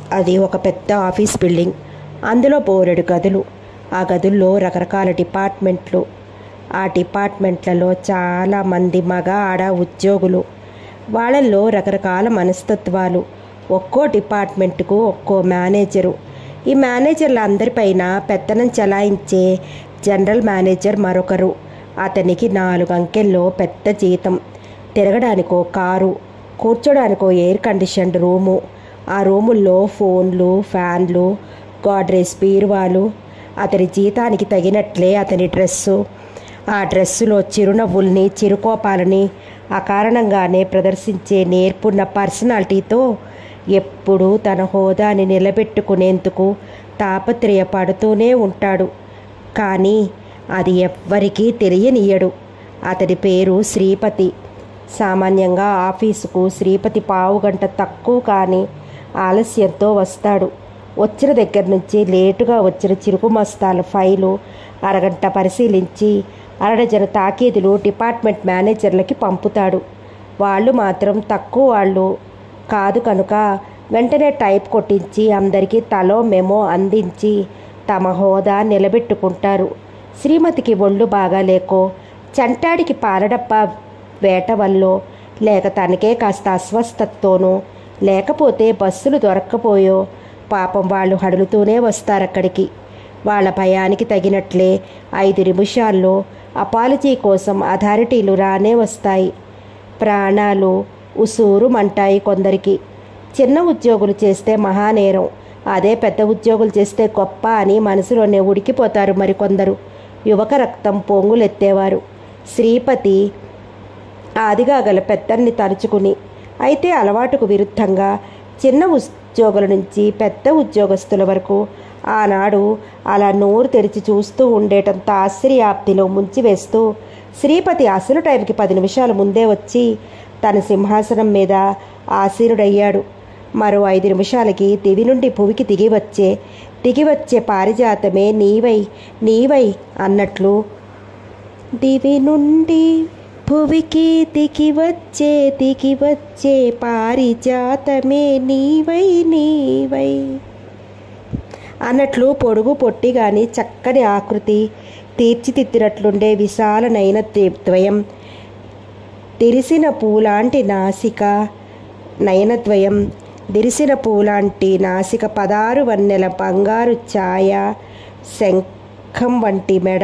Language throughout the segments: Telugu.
అది ఒక పెద్ద ఆఫీస్ బిల్డింగ్ అందులో బోరెడు గదులు ఆ గదుల్లో రకరకాల డిపార్ట్మెంట్లు ఆ డిపార్ట్మెంట్లలో చాలా మంది మగ ఆడ ఉద్యోగులు వాళ్ళల్లో రకరకాల మనస్తత్వాలు ఒక్కో డిపార్ట్మెంట్కు ఒక్కో మేనేజరు ఈ మేనేజర్ల అందరిపైన పెత్తనం చలాయించే జనరల్ మేనేజర్ మరొకరు అతనికి నాలుగు అంకెల్లో పెద్ద జీతం తిరగడానికో కారు కూర్చోడానికో ఎయిర్ కండిషన్డ్ రూము ఆ రూముల్లో ఫోన్లు ఫ్యాన్లు గాడ్రేజ్ బీరువాలు అతని జీతానికి తగినట్లే అతని డ్రెస్సు ఆ డ్రెస్సులో చిరునవ్వుల్ని చిరుకోపాలని అకారణంగానే ప్రదర్శించే నేర్పున్న పర్సనాలిటీతో ఎప్పుడూ తన హోదాని నిలబెట్టుకునేందుకు తాపత్రయపడుతూనే ఉంటాడు కానీ అది ఎవ్వరికీ తెలియనీయడు అతడి పేరు శ్రీపతి సామాన్యంగా ఆఫీసుకు శ్రీపతి పావుగంట తక్కువ కానీ ఆలస్యంతో వస్తాడు వచ్చిన దగ్గర నుంచి లేటుగా వచ్చిన చిరుకు మస్తాల ఫైలు అరగంట పరిశీలించి అరడజన తాకీదులు డిపార్ట్మెంట్ మేనేజర్లకి పంపుతాడు వాళ్ళు మాత్రం తక్కువ వాళ్ళు కాదు కనుక వెంటనే టైప్ కొట్టించి అందరికీ తలో మెమో అందించి తమ హోదా నిలబెట్టుకుంటారు శ్రీమతికి ఒళ్ళు బాగాలేకో చంటాడికి పాలడబ్బా వేట వల్లో లేక తనకే కాస్త అస్వస్థతతోనో లేకపోతే బస్సులు దొరక్కపోయో పాపం వాళ్ళు హడులుతూనే వస్తారక్కడికి వాళ్ళ భయానికి తగినట్లే ఐదు నిమిషాల్లో అపాలజీ కోసం అథారిటీలు రానే వస్తాయి ప్రాణాలు ఉసూరు మంటాయి కొందరికి చిన్న ఉద్యోగులు చేస్తే మహానేరం అదే పెద్ద ఉద్యోగులు చేస్తే గొప్ప అని మనసులోనే ఉడికిపోతారు మరికొందరు యువక రక్తం పొంగులెత్తేవారు శ్రీపతి ఆదిగా గల పెద్దల్ని తలుచుకుని అయితే అలవాటుకు విరుద్ధంగా చిన్న ఉద్యోగుల నుంచి పెద్ద ఉద్యోగస్తుల వరకు ఆనాడు అలా నోరు తెరిచి చూస్తూ ఉండేటంత ఆశ్చర్యాప్తిలో ముంచివేస్తూ శ్రీపతి అసలు టైంకి పది నిమిషాల ముందే వచ్చి తన సింహాసనం మీద ఆసీనుడయ్యాడు మరో ఐదు నిమిషాలకి దివి నుండి భువికి దిగి వచ్చే దిగి వచ్చే పారిజాతమే నీవై నీవై అన్నట్లు దివి నుండి భువికి దిగి వచ్చే దిగి వచ్చే పారిజాతమే నీవై నీవై అన్నట్లు పొడుగు పొట్టి గాని చక్కని ఆకృతి తీర్చిదిద్దినట్లుండే విశాలనైన ద్వయం తెరిసిన పూలాంటి నాసిక నయనద్వయం దిరిసిన పూలాంటి నాసిక పదారు వన్నెల బంగారు ఛాయ శంఖం వంటి మెడ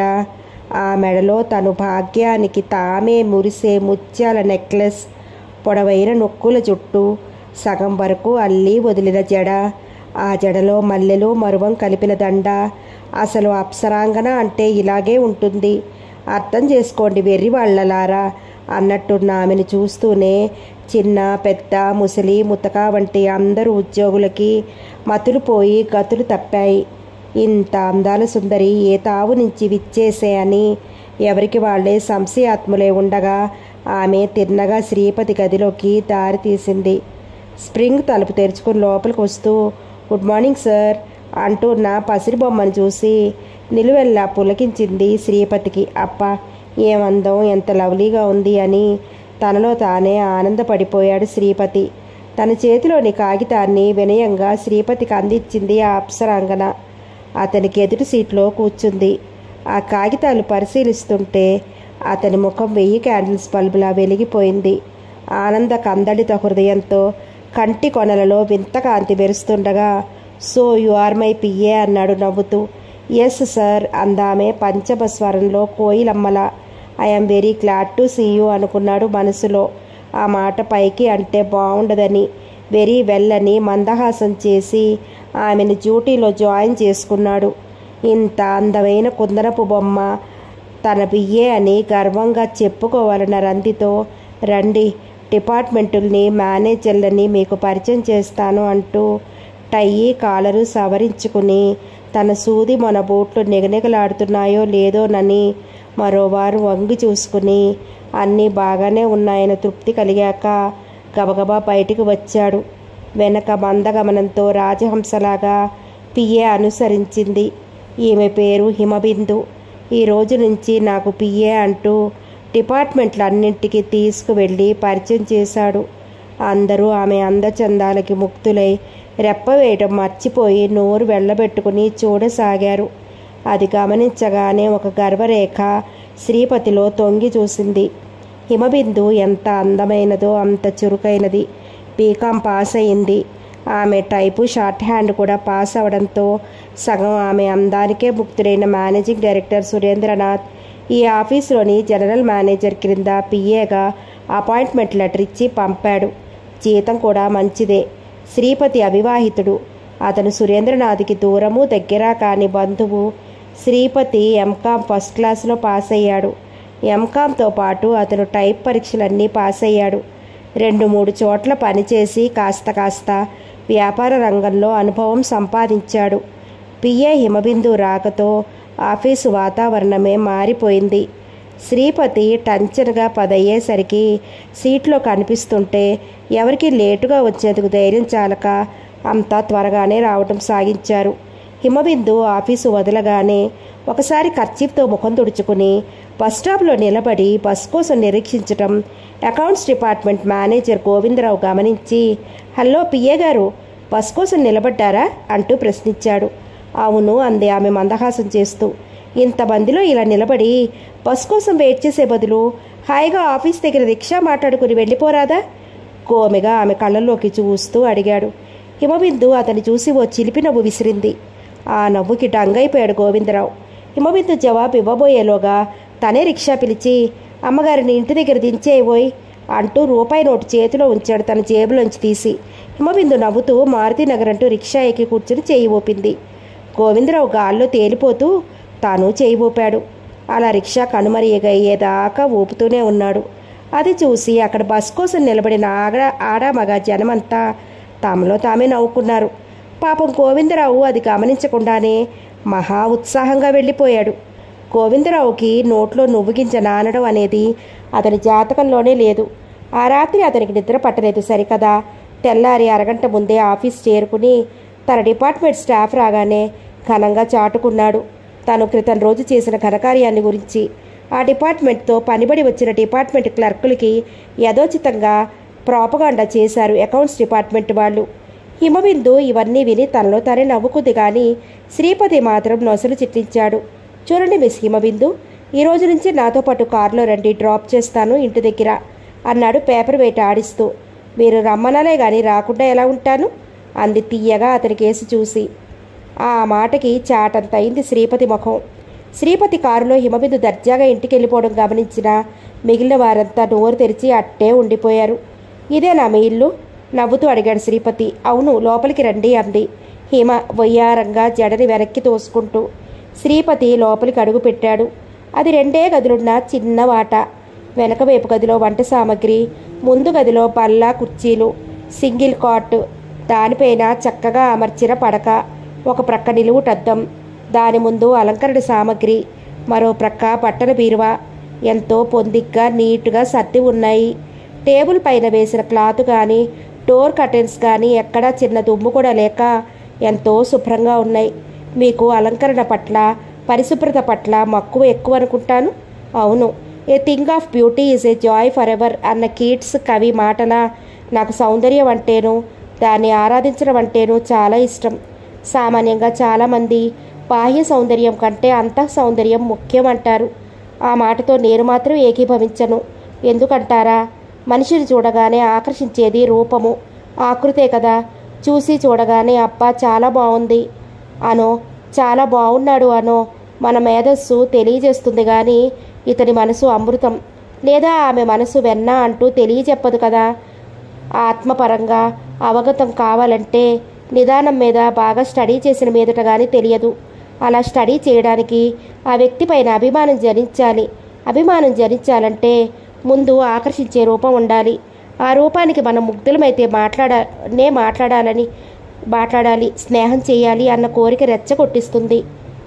ఆ మెడలో తను భాగ్యానికి తామే మురిసే ముత్యాల నెక్లెస్ పొడవైన నొక్కుల జుట్టు సగం వరకు అల్లి వదిలిన జడ ఆ జడలో మల్లెలు మరువం కలిపిన దండ అసలు అప్సరాంగన అంటే ఇలాగే ఉంటుంది అర్థం చేసుకోండి వెర్రి వాళ్ళలారా అన్నట్టున్న ఆమెను చూస్తూనే చిన్న పెద్ద ముసలి ముతక వంటి అందరు ఉద్యోగులకి మతులు పోయి గతులు తప్పాయి ఇంత అందాల సుందరి ఏ తావు నుంచి విచ్చేసే అని ఎవరికి వాళ్లే సంశయాత్ములే ఉండగా ఆమె తిన్నగా శ్రీపతి గదిలోకి దారి తీసింది స్ప్రింగ్ తలుపు తెరుచుకుని లోపలికి వస్తూ గుడ్ మార్నింగ్ సార్ అంటూ నా పసిరి బొమ్మను చూసి నిలువెల్లా పులకించింది శ్రీపతికి అప్ప ఏమందం ఎంత లవ్లీగా ఉంది అని తనలో తానే ఆనందపడిపోయాడు శ్రీపతి తన చేతిలోని కాగితాన్ని వినయంగా శ్రీపతికి అందించింది ఆ అప్సరాంగన అతనికి ఎదుటి సీట్లో కూర్చుంది ఆ కాగితాలు పరిశీలిస్తుంటే అతని ముఖం వెయ్యి క్యాండిల్స్ బల్బులా వెలిగిపోయింది ఆనంద కందడిత హృదయంతో కంటి కొనలలో వింత కాంతి మెరుస్తుండగా so you are my PA అన్నాడు నవ్వుతూ ఎస్ సార్ అందామే పంచమ స్వరంలో కోయిలమ్మల I'm very glad to see you అనుకున్నాడు మనసులో ఆ మాట పైకి అంటే బాగుండదని వెరీ వెల్ అని మందహాసం చేసి ఆమెను డ్యూటీలో జాయిన్ చేసుకున్నాడు ఇంత అందమైన కుందనపు బొమ్మ తన బియ్యే అని గర్వంగా చెప్పుకోవాలన్న రందితో రండి డిపార్ట్మెంటుల్ని మేనేజర్లని మీకు పరిచయం చేస్తాను అంటూ టయ్యి కాలరు సవరించుకుని తన సూది మన బూట్లు నిగనిగలాడుతున్నాయో లేదోనని మరోవారు వంగి చూసుకుని అన్నీ బాగానే ఉన్నాయని తృప్తి కలిగాక గబగబా బయటికి వచ్చాడు వెనక మందగమనంతో రాజహంసలాగా పిఏ అనుసరించింది ఈమె పేరు హిమబిందు ఈ రోజు నుంచి నాకు పిఏ అంటూ డిపార్ట్మెంట్లన్నింటికి తీసుకువెళ్ళి పరిచయం చేశాడు అందరూ ఆమె అందచందాలకి ముక్తులై రెప్ప వేయటం మర్చిపోయి నోరు వెళ్ళబెట్టుకుని చూడసాగారు అది గమనించగానే ఒక గర్భరేఖ శ్రీపతిలో తొంగి చూసింది హిమబిందు ఎంత అందమైనదో అంత చురుకైనది బీకాం పాస్ అయింది ఆమె టైపు షార్ట్ హ్యాండ్ కూడా పాస్ అవడంతో సగం ఆమె అందానికే ముక్తుడైన మేనేజింగ్ డైరెక్టర్ సురేంద్రనాథ్ ఈ ఆఫీసులోని జనరల్ మేనేజర్ క్రింద పిఏగా అపాయింట్మెంట్ లెటర్ ఇచ్చి పంపాడు జీతం కూడా మంచిదే శ్రీపతి అవివాహితుడు అతను సురేంద్రనాథ్కి దూరము దగ్గర కాని బంధువు శ్రీపతి ఎంకామ్ ఫస్ట్ క్లాస్లో పాస్ అయ్యాడు ఎంకామ్తో పాటు అతను టైప్ పరీక్షలన్నీ పాస్ అయ్యాడు రెండు మూడు చోట్ల పనిచేసి కాస్త కాస్త వ్యాపార రంగంలో అనుభవం సంపాదించాడు పిఏ హిమబిందు రాకతో ఆఫీసు వాతావరణమే మారిపోయింది శ్రీపతి టంచనగా పదయ్యేసరికి సీట్లో కనిపిస్తుంటే ఎవరికి లేటుగా వచ్చేందుకు ధైర్యం చాలక అంతా త్వరగానే రావటం సాగించారు హిమబిందు ఆఫీసు వదలగానే ఒకసారి ఖర్చీఫ్తో ముఖం తుడుచుకుని బస్ స్టాప్లో నిలబడి బస్ కోసం నిరీక్షించటం అకౌంట్స్ డిపార్ట్మెంట్ మేనేజర్ గోవిందరావు గమనించి హలో పిఏ గారు బస్ కోసం నిలబడ్డారా అంటూ ప్రశ్నించాడు అవును అంది ఆమె మందహాసం చేస్తూ ఇంతమందిలో ఇలా నిలబడి బస్ కోసం వెయిట్ చేసే బదులు హాయిగా ఆఫీస్ దగ్గర రిక్షా మాట్లాడుకుని వెళ్ళిపోరాదా గోమెగా ఆమె కళ్ళల్లోకి చూస్తూ అడిగాడు హిమబిందు అతని చూసి ఓ చిలిపి నవ్వు విసిరింది ఆ నవ్వుకి డంగైపోయాడు గోవిందరావు హిమబిందు జవాబు ఇవ్వబోయేలోగా తనే రిక్షా పిలిచి అమ్మగారిని ఇంటి దగ్గర దించేయబోయ్ అంటూ రూపాయి నోటు చేతిలో ఉంచాడు తన జేబులోంచి తీసి హిమబిందు నవ్వుతూ మారుతినగర్ అంటూ రిక్షా ఎక్కి కూర్చుని చేయి ఊపింది గోవిందరావు గాల్లో తేలిపోతూ తాను చేయి ఊపాడు అలా రిక్షా కనుమరియగయ్యేదాకా ఊపుతూనే ఉన్నాడు అది చూసి అక్కడ బస్ కోసం నిలబడిన ఆడ ఆడ మగ జనమంతా తమలో తామే నవ్వుకున్నారు పాపం గోవిందరావు అది గమనించకుండానే మహా ఉత్సాహంగా వెళ్ళిపోయాడు గోవిందరావుకి నోట్లో నువ్వుగింజ నానడం అనేది అతని జాతకంలోనే లేదు ఆ రాత్రి అతనికి నిద్ర పట్టలేదు సరికదా తెల్లారి అరగంట ముందే ఆఫీస్ చేరుకుని తన డిపార్ట్మెంట్ స్టాఫ్ రాగానే ఘనంగా చాటుకున్నాడు తాను క్రితం రోజు చేసిన ఘనకార్యాన్ని గురించి ఆ డిపార్ట్మెంట్తో పనిబడి వచ్చిన డిపార్ట్మెంట్ క్లర్కులకి యథోచితంగా ప్రాపగాండా చేశారు అకౌంట్స్ డిపార్ట్మెంట్ వాళ్ళు హిమబిందు ఇవన్నీ విని తనలో తానే నవ్వుకుంది కానీ శ్రీపతి మాత్రం నొసలు చిట్లించాడు చూడండి మిస్ హిమబిందు ఈ రోజు నుంచి నాతో పాటు కారులో రండి డ్రాప్ చేస్తాను ఇంటి దగ్గర అన్నాడు పేపర్ వెయిట్ ఆడిస్తూ మీరు రమ్మనలే గాని రాకుండా ఎలా ఉంటాను అంది తీయగా అతని కేసు చూసి ఆ మాటకి చాటంత అయింది శ్రీపతి ముఖం శ్రీపతి కారులో హిమబిందు దర్జాగా ఇంటికి వెళ్ళిపోవడం గమనించిన మిగిలిన వారంతా నోరు తెరిచి అట్టే ఉండిపోయారు ఇదేనా మీ ఇల్లు నవ్వుతూ అడిగాడు శ్రీపతి అవును లోపలికి రండి అంది హిమ వయ్యారంగా జడని వెనక్కి తోసుకుంటూ శ్రీపతి లోపలికి అడుగు పెట్టాడు అది రెండే గదులున్న చిన్న వాట వెనక వైపు గదిలో వంట సామాగ్రి ముందు గదిలో బల్ల కుర్చీలు సింగిల్ కాట్ దానిపైన చక్కగా అమర్చిన పడక ఒక ప్రక్క నిలువుటద్దం దాని ముందు అలంకరణ సామాగ్రి మరో ప్రక్క బట్టల బీరువా ఎంతో పొందిగ్గా నీటుగా సర్ది ఉన్నాయి టేబుల్ పైన వేసిన క్లాత్ కానీ డోర్ కర్టెన్స్ కానీ ఎక్కడా చిన్న దుమ్ము కూడా లేక ఎంతో శుభ్రంగా ఉన్నాయి మీకు అలంకరణ పట్ల పరిశుభ్రత పట్ల మక్కువ ఎక్కువ అనుకుంటాను అవును a thing of beauty is a joy forever అన్న కీట్స్ కవి మాటల నాకు సౌందర్యం అంటేను దాన్ని ఆరాధించడం అంటేను చాలా ఇష్టం సామాన్యంగా చాలామంది బాహ్య సౌందర్యం కంటే అంతః సౌందర్యం ముఖ్యం అంటారు ఆ మాటతో నేను మాత్రం ఏకీభవించను ఎందుకంటారా మనిషిని చూడగానే ఆకర్షించేది రూపము ఆకృతే కదా చూసి చూడగానే అబ్బా చాలా బాగుంది అనో చాలా బాగున్నాడు అనో మన మేధస్సు తెలియజేస్తుంది కానీ ఇతని మనసు అమృతం లేదా ఆమె మనసు వెన్న అంటూ తెలియజెప్పదు కదా ఆత్మపరంగా అవగతం కావాలంటే నిదానం మీద బాగా స్టడీ చేసిన మీదట కానీ తెలియదు అలా స్టడీ చేయడానికి ఆ వ్యక్తి పైన అభిమానం జనించాలి అభిమానం జనించాలంటే ముందు ఆకర్షించే రూపం ఉండాలి ఆ రూపానికి మనం ముగ్ధులమైతే మాట్లాడనే మాట్లాడాలని మాట్లాడాలి స్నేహం చేయాలి అన్న కోరిక రెచ్చగొట్టిస్తుంది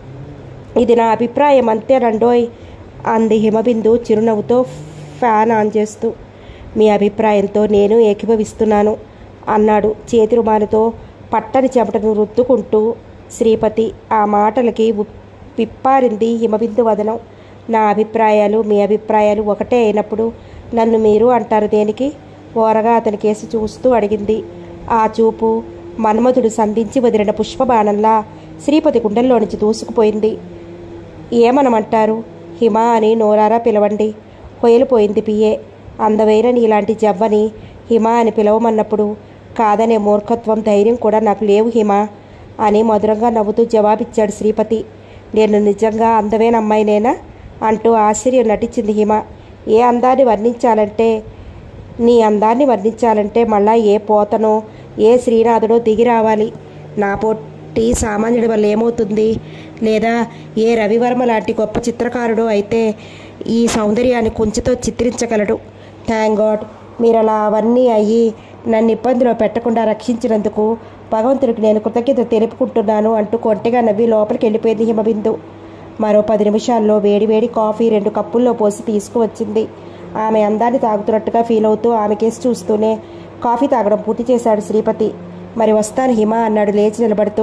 ఇది నా అభిప్రాయం అంతేనండోయ్ అంది హిమబిందు చిరునవ్వుతో ఫ్యాన్ ఆన్ చేస్తూ మీ అభిప్రాయంతో నేను ఏకీభవిస్తున్నాను అన్నాడు చేతి రుమాలతో పట్టని చెమటను రుద్దుకుంటూ శ్రీపతి ఆ మాటలకి ఉప్- పిప్పారింది హిమబిందు వదనం నా అభిప్రాయాలు మీ అభిప్రాయాలు ఒకటే అయినప్పుడు నన్ను మీరు అంటారు దేనికి ఓరగా అతని కేసు చూస్తూ అడిగింది ఆ చూపు మన్మధుడు సంధించి వదిలిన పుష్పబాణంలా శ్రీపతి గుండెల్లో నుంచి దూసుకుపోయింది ఏమనమంటారు హిమ అని నోరారా పిలవండి హొయలిపోయింది పిఏ అందమైన నీలాంటి జవ్వని హిమ అని పిలవమన్నప్పుడు కాదనే మూర్ఖత్వం ధైర్యం కూడా నాకు లేవు హిమ అని మధురంగా నవ్వుతూ జవాబిచ్చాడు శ్రీపతి నేను నిజంగా అందమైన అమ్మాయినేనా అంటూ ఆశ్చర్యం నటించింది హిమ ఏ అందాన్ని వర్ణించాలంటే నీ అందాన్ని వర్ణించాలంటే మళ్ళా ఏ పోతనో ఏ శ్రీనాథుడో దిగి రావాలి నా పొట్టి సామాన్యుడి వల్ల ఏమవుతుంది లేదా ఏ రవివర్మ లాంటి గొప్ప చిత్రకారుడు అయితే ఈ సౌందర్యాన్ని కుంచెతో చిత్రించగలడు థ్యాంక్ గాడ్ మీరు అలా అవన్నీ అయ్యి నన్ను ఇబ్బందిలో పెట్టకుండా రక్షించినందుకు భగవంతుడికి నేను కృతజ్ఞత తెలుపుకుంటున్నాను అంటూ కొంటెగా నవ్వి లోపలికి వెళ్ళిపోయింది హిమబిందు మరో పది నిమిషాల్లో వేడివేడి కాఫీ రెండు కప్పుల్లో పోసి తీసుకువచ్చింది ఆమె అందాన్ని తాగుతున్నట్టుగా ఫీల్ అవుతూ ఆమె కేసు చూస్తూనే కాఫీ తాగడం పూర్తి చేశాడు శ్రీపతి మరి వస్తాను హిమ అన్నాడు లేచి నిలబడుతూ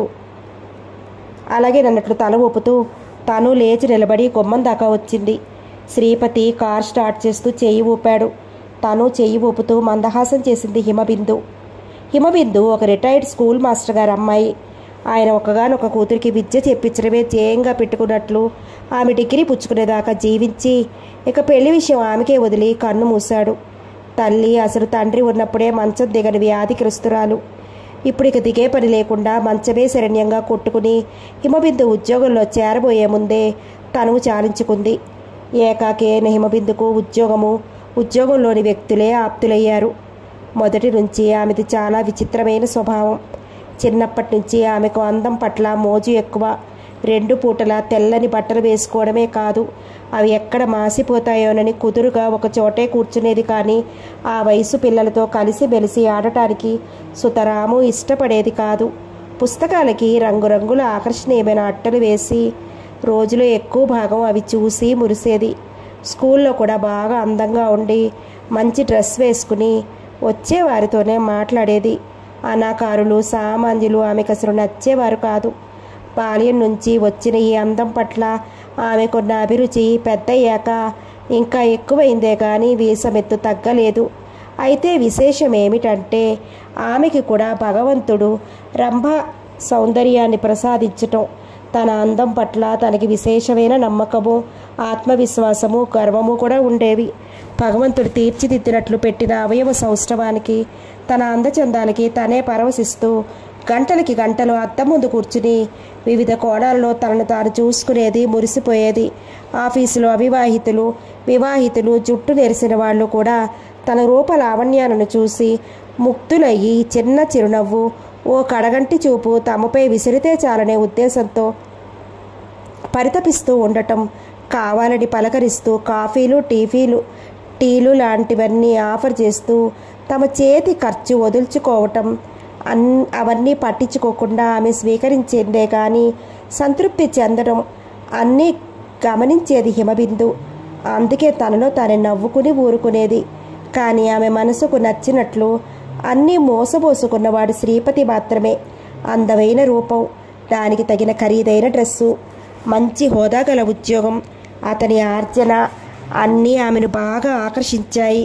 అలాగే నన్నట్లు తల ఊపుతూ తను లేచి నిలబడి గుమ్మం దాకా వచ్చింది శ్రీపతి కార్ స్టార్ట్ చేస్తూ చెయ్యి ఊపాడు తను చెయ్యి ఊపుతూ మందహాసం చేసింది హిమబిందు హిమబిందు ఒక రిటైర్డ్ స్కూల్ మాస్టర్ గారి అమ్మాయి ఆయన ఒకగానొక కూతురికి విద్య చెప్పించడమే ధ్యేయంగా పెట్టుకున్నట్లు ఆమె డిగ్రీ పుచ్చుకునేదాకా జీవించి ఇక పెళ్లి విషయం ఆమెకే వదిలి కన్ను మూశాడు తల్లి అసలు తండ్రి ఉన్నప్పుడే మంచం దిగని వ్యాధిగ్రస్తురాలు ఇప్పుడు ఇక దిగే పని లేకుండా మంచమే శరణ్యంగా కొట్టుకుని హిమబిందు ఉద్యోగంలో చేరబోయే ముందే తనువు చాలించుకుంది ఏకాకేన హిమబిందుకు ఉద్యోగము ఉద్యోగంలోని వ్యక్తులే ఆప్తులయ్యారు మొదటి నుంచి ఆమెది చాలా విచిత్రమైన స్వభావం చిన్నప్పటి నుంచి ఆమెకు అందం పట్ల మోజు ఎక్కువ రెండు పూటల తెల్లని బట్టలు వేసుకోవడమే కాదు అవి ఎక్కడ మాసిపోతాయోనని కుదురుగా ఒక చోటే కూర్చునేది కానీ ఆ వయసు పిల్లలతో కలిసి మెలిసి ఆడటానికి సుతరాము ఇష్టపడేది కాదు పుస్తకాలకి రంగురంగుల ఆకర్షణీయమైన అట్టలు వేసి రోజులో ఎక్కువ భాగం అవి చూసి మురిసేది స్కూల్లో కూడా బాగా అందంగా ఉండి మంచి డ్రెస్ వేసుకుని వచ్చే వారితోనే మాట్లాడేది అనాకారులు సామాన్యులు ఆమెకు అసలు నచ్చేవారు కాదు బాల్యం నుంచి వచ్చిన ఈ అందం పట్ల ఆమెకున్న అభిరుచి పెద్దయ్యాక ఇంకా ఎక్కువైందే కానీ వీసమెత్తు తగ్గలేదు అయితే విశేషం ఏమిటంటే ఆమెకి కూడా భగవంతుడు రంభ సౌందర్యాన్ని ప్రసాదించటం తన అందం పట్ల తనకి విశేషమైన నమ్మకము ఆత్మవిశ్వాసము గర్వము కూడా ఉండేవి భగవంతుడు తీర్చిదిద్దినట్లు పెట్టిన అవయవ సౌష్ఠవానికి తన అందచందానికి తనే పరవశిస్తూ గంటలకి గంటలు అద్దం ముందు కూర్చుని వివిధ కోణాల్లో తనను తాను చూసుకునేది మురిసిపోయేది ఆఫీసులో అవివాహితులు వివాహితులు జుట్టు నెరిసిన వాళ్ళు కూడా తన రూప లావణ్యాలను చూసి ముక్తులయ్యి చిన్న చిరునవ్వు ఓ కడగంటి చూపు తమపై విసిరితే చాలనే ఉద్దేశంతో పరితపిస్తూ ఉండటం కావాలని పలకరిస్తూ కాఫీలు టీఫీలు టీలు లాంటివన్నీ ఆఫర్ చేస్తూ తమ చేతి ఖర్చు వదుల్చుకోవటం అన్ అవన్నీ పట్టించుకోకుండా ఆమె స్వీకరించేదే కానీ సంతృప్తి చెందడం అన్నీ గమనించేది హిమబిందు అందుకే తనలో తాను నవ్వుకుని ఊరుకునేది కానీ ఆమె మనసుకు నచ్చినట్లు అన్నీ మోసబోసుకున్నవాడు శ్రీపతి మాత్రమే అందమైన రూపం దానికి తగిన ఖరీదైన డ్రెస్సు మంచి హోదా గల ఉద్యోగం అతని ఆర్జన అన్నీ ఆమెను బాగా ఆకర్షించాయి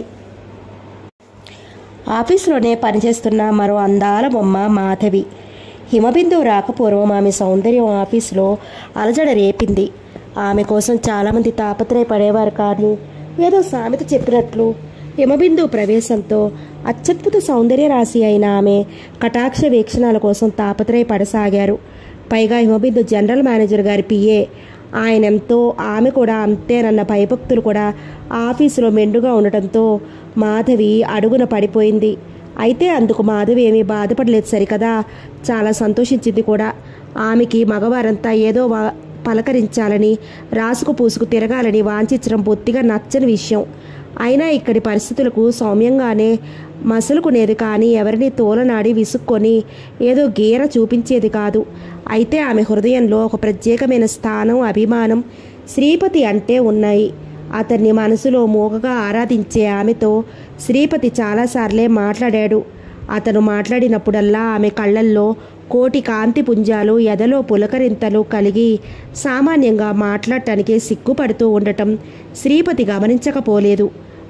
ఆఫీసులోనే పనిచేస్తున్న మరో అందాల బొమ్మ మాధవి హిమబిందు రాకపూర్వం ఆమె సౌందర్యం ఆఫీసులో అలజడ రేపింది ఆమె కోసం చాలామంది తాపత్రయపడేవారు కానీ ఏదో సామెత చెప్పినట్లు హిమబిందు ప్రవేశంతో అత్యద్భుత సౌందర్య రాశి అయిన ఆమె కటాక్ష వీక్షణాల కోసం తాపత్రయపడసాగారు పైగా హిమబిందు జనరల్ మేనేజర్ గారి పిఏ ఆయన ఎంతో ఆమె కూడా అంతేనన్న భయభక్తులు కూడా ఆఫీసులో మెండుగా ఉండటంతో మాధవి అడుగున పడిపోయింది అయితే అందుకు మాధవి ఏమీ బాధపడలేదు సరికదా చాలా సంతోషించింది కూడా ఆమెకి మగవారంతా ఏదో వా- పలకరించాలని రాసుకు పూసుకు తిరగాలని వాంఛించడం బొత్తిగా నచ్చని విషయం అయినా ఇక్కడి పరిస్థితులకు సౌమ్యంగానే మసులుకునేది కానీ ఎవరిని తోలనాడి విసుక్కొని ఏదో గీర చూపించేది కాదు అయితే ఆమె హృదయంలో ఒక ప్రత్యేకమైన స్థానం అభిమానం శ్రీపతి అంటే ఉన్నాయి అతన్ని మనసులో మూగగా ఆరాధించే ఆమెతో శ్రీపతి చాలాసార్లే మాట్లాడాడు అతను మాట్లాడినప్పుడల్లా ఆమె కళ్ళల్లో కోటి కాంతి పుంజాలు ఎదలో పులకరింతలు కలిగి సామాన్యంగా మాట్లాడటానికి సిగ్గుపడుతూ ఉండటం శ్రీపతి గమనించకపోలేదు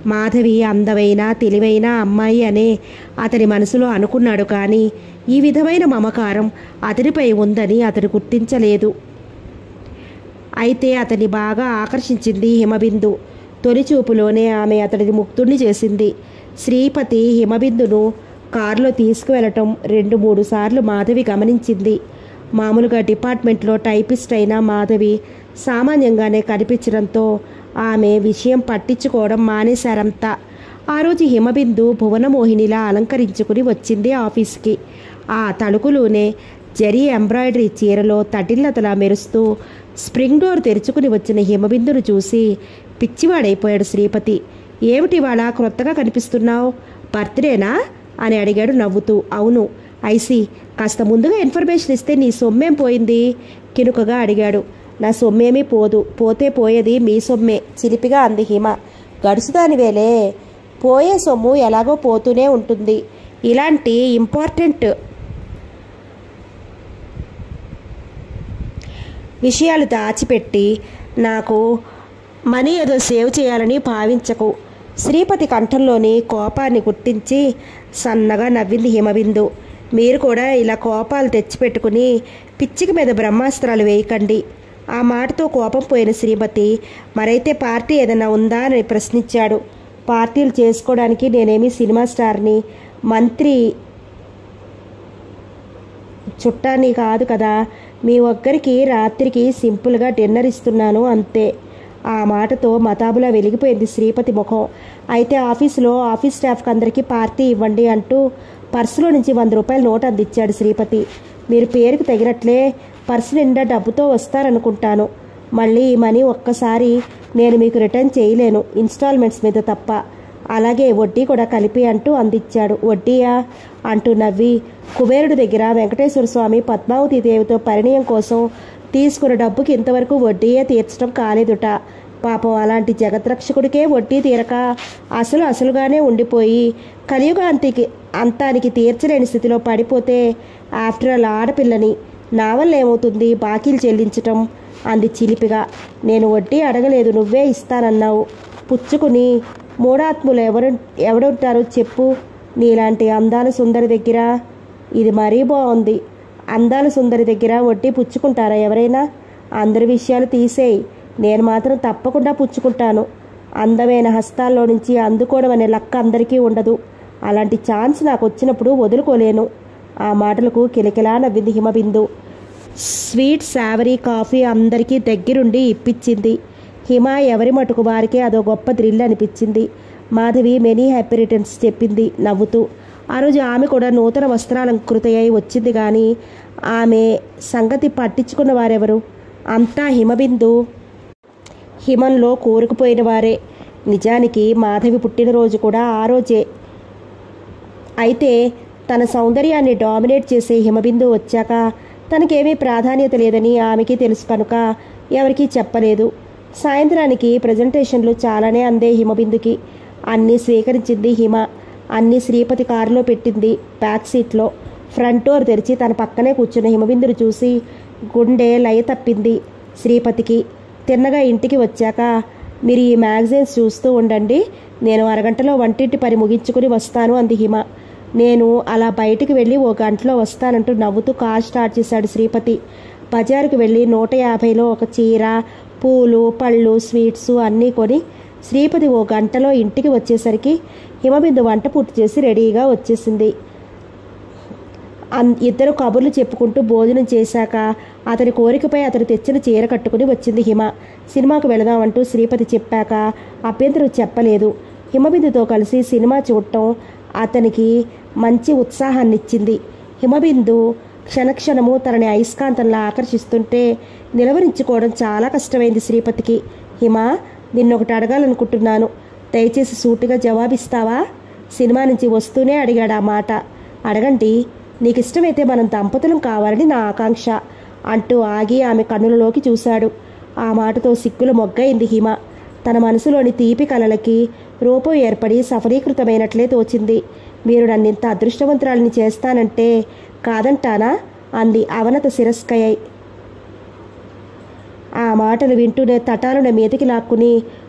మాధవి అందమైన తెలివైన అమ్మాయి అనే అతని మనసులో అనుకున్నాడు కానీ ఈ విధమైన మమకారం అతనిపై ఉందని అతడు గుర్తించలేదు అయితే అతన్ని బాగా ఆకర్షించింది హిమబిందు తొలి చూపులోనే ఆమె అతడిని ముక్తుణ్ణి చేసింది శ్రీపతి హిమబిందును కారులో తీసుకువెళ్ళటం రెండు మూడు సార్లు మాధవి గమనించింది మామూలుగా డిపార్ట్మెంట్లో టైపిస్ట్ అయిన మాధవి సామాన్యంగానే కనిపించడంతో ఆమె విషయం పట్టించుకోవడం మానేశారంతా ఆ రోజు హిమబిందు భువనమోహినిలా అలంకరించుకుని వచ్చింది ఆఫీస్కి ఆ తలుకులోనే జరీ ఎంబ్రాయిడరీ చీరలో తటిల్లతలా మెరుస్తూ స్ప్రింగ్ డోర్ తెరుచుకుని వచ్చిన హిమబిందును చూసి పిచ్చివాడైపోయాడు శ్రీపతి ఏమిటి వాళ్ళ క్రొత్తగా కనిపిస్తున్నావు బర్త్డేనా అని అడిగాడు నవ్వుతూ అవును ఐసి కాస్త ముందుగా ఇన్ఫర్మేషన్ ఇస్తే నీ సొమ్మేం పోయింది కినుకగా అడిగాడు నా సొమ్మేమీ పోదు పోతే పోయేది మీ సొమ్మే చిలిపిగా అంది హిమ గడుసుదానివేలే పోయే సొమ్ము ఎలాగో పోతూనే ఉంటుంది ఇలాంటి ఇంపార్టెంట్ విషయాలు దాచిపెట్టి నాకు మనీ ఏదో సేవ్ చేయాలని భావించకు శ్రీపతి కంఠంలోని కోపాన్ని గుర్తించి సన్నగా నవ్వింది హిమబిందు మీరు కూడా ఇలా కోపాలు తెచ్చిపెట్టుకుని పిచ్చికి మీద బ్రహ్మాస్త్రాలు వేయకండి ఆ మాటతో కోపం పోయిన శ్రీమతి మరైతే పార్టీ ఏదైనా ఉందా అని ప్రశ్నించాడు పార్టీలు చేసుకోవడానికి నేనేమి సినిమా స్టార్ని మంత్రి చుట్టాన్ని కాదు కదా మీ ఒక్కరికి రాత్రికి సింపుల్గా డిన్నర్ ఇస్తున్నాను అంతే ఆ మాటతో మతాబులా వెలిగిపోయింది శ్రీపతి ముఖం అయితే ఆఫీసులో ఆఫీస్ స్టాఫ్కి అందరికీ పార్టీ ఇవ్వండి అంటూ పర్సులో నుంచి వంద రూపాయల నోట్ అందించాడు శ్రీపతి మీరు పేరుకు తగినట్లే పర్సు నిండా డబ్బుతో వస్తారనుకుంటాను మళ్ళీ ఈ మనీ ఒక్కసారి నేను మీకు రిటర్న్ చేయలేను ఇన్స్టాల్మెంట్స్ మీద తప్ప అలాగే వడ్డీ కూడా కలిపి అంటూ అందించాడు వడ్డీయా అంటూ నవ్వి కుబేరుడి దగ్గర వెంకటేశ్వర స్వామి పద్మావతి దేవితో పరిణయం కోసం తీసుకున్న డబ్బుకి ఇంతవరకు వడ్డీయే తీర్చడం కాలేదుట పాపం అలాంటి జగద్రక్షకుడికే వడ్డీ తీరక అసలు అసలుగానే ఉండిపోయి కలియుగ అంతికి అంతానికి తీర్చలేని స్థితిలో పడిపోతే ఆఫ్టర్ ఆల్ ఆడపిల్లని నా వల్ల ఏమవుతుంది బాకీలు చెల్లించటం అంది చిలిపిగా నేను వడ్డీ అడగలేదు నువ్వే ఇస్తానన్నావు పుచ్చుకుని మూడాత్ములు ఎవరు ఎవడుంటారో చెప్పు నీలాంటి అందాల సుందరి దగ్గర ఇది మరీ బాగుంది అందాల సుందరి దగ్గర వడ్డీ పుచ్చుకుంటారా ఎవరైనా అందరి విషయాలు తీసేయి నేను మాత్రం తప్పకుండా పుచ్చుకుంటాను అందమైన హస్తాల్లో నుంచి అందుకోవడం అనే లక్క అందరికీ ఉండదు అలాంటి ఛాన్స్ నాకు వచ్చినప్పుడు వదులుకోలేను ఆ మాటలకు కిలకిలా నవ్వింది హిమబిందు స్వీట్ సావరీ కాఫీ అందరికీ దగ్గరుండి ఇప్పించింది హిమ ఎవరి మటుకు వారికి అదో గొప్ప థ్రిల్ అనిపించింది మాధవి మెనీ హ్యాపీ రిటర్న్స్ చెప్పింది నవ్వుతూ ఆ రోజు ఆమె కూడా నూతన వస్త్రాలంకృతయ్యి వచ్చింది కానీ ఆమె సంగతి పట్టించుకున్న వారెవరు అంతా హిమబిందు హిమంలో కూరుకుపోయిన వారే నిజానికి మాధవి పుట్టినరోజు కూడా ఆ రోజే అయితే తన సౌందర్యాన్ని డామినేట్ చేసే హిమబిందు వచ్చాక తనకేమీ ప్రాధాన్యత లేదని ఆమెకి తెలుసు కనుక ఎవరికీ చెప్పలేదు సాయంత్రానికి ప్రజెంటేషన్లు చాలానే అందే హిమబిందుకి అన్నీ స్వీకరించింది హిమ అన్ని శ్రీపతి కారులో పెట్టింది బ్యాక్ సీట్లో ఫ్రంట్ డోర్ తెరిచి తన పక్కనే కూర్చున్న హిమబిందును చూసి గుండె లయ తప్పింది శ్రీపతికి తిన్నగా ఇంటికి వచ్చాక మీరు ఈ మ్యాగజైన్స్ చూస్తూ ఉండండి నేను అరగంటలో వంటింటి పని ముగించుకుని వస్తాను అంది హిమ నేను అలా బయటికి వెళ్ళి ఓ గంటలో వస్తానంటూ నవ్వుతూ కార్ స్టార్ట్ చేశాడు శ్రీపతి బజారుకు వెళ్ళి నూట యాభైలో ఒక చీర పూలు పళ్ళు స్వీట్స్ అన్నీ కొని శ్రీపతి ఓ గంటలో ఇంటికి వచ్చేసరికి హిమబిందు వంట పూర్తి చేసి రెడీగా వచ్చేసింది అన్- ఇద్దరు కబుర్లు చెప్పుకుంటూ భోజనం చేశాక అతని కోరికపై అతను తెచ్చిన చీర కట్టుకుని వచ్చింది హిమ సినిమాకు వెళదామంటూ శ్రీపతి చెప్పాక అభ్యంతరం చెప్పలేదు హిమబిందుతో కలిసి సినిమా చూడటం అతనికి మంచి ఉత్సాహాన్నిచ్చింది హిమబిందు క్షణక్షణము తనని అయస్కాంతంలా ఆకర్షిస్తుంటే నిలవరించుకోవడం చాలా కష్టమైంది శ్రీపతికి హిమ నిన్నొకటి అడగాలనుకుంటున్నాను దయచేసి సూటిగా జవాబిస్తావా సినిమా నుంచి వస్తూనే అడిగాడు ఆ మాట అడగండి నీకు ఇష్టమైతే మనం దంపతులం కావాలని నా ఆకాంక్ష అంటూ ఆగి ఆమె కన్నులలోకి చూశాడు ఆ మాటతో సిక్కులు మొగ్గైంది హిమ తన మనసులోని తీపి కలలకి రూపం ఏర్పడి సఫలీకృతమైనట్లే తోచింది మీరు నన్నింత అదృష్టవంతురాలిని చేస్తానంటే కాదంటానా అంది అవనత శిరస్కయ్య ఆ మాటలు వింటూనే తటాలున మీదకి లాక్కుని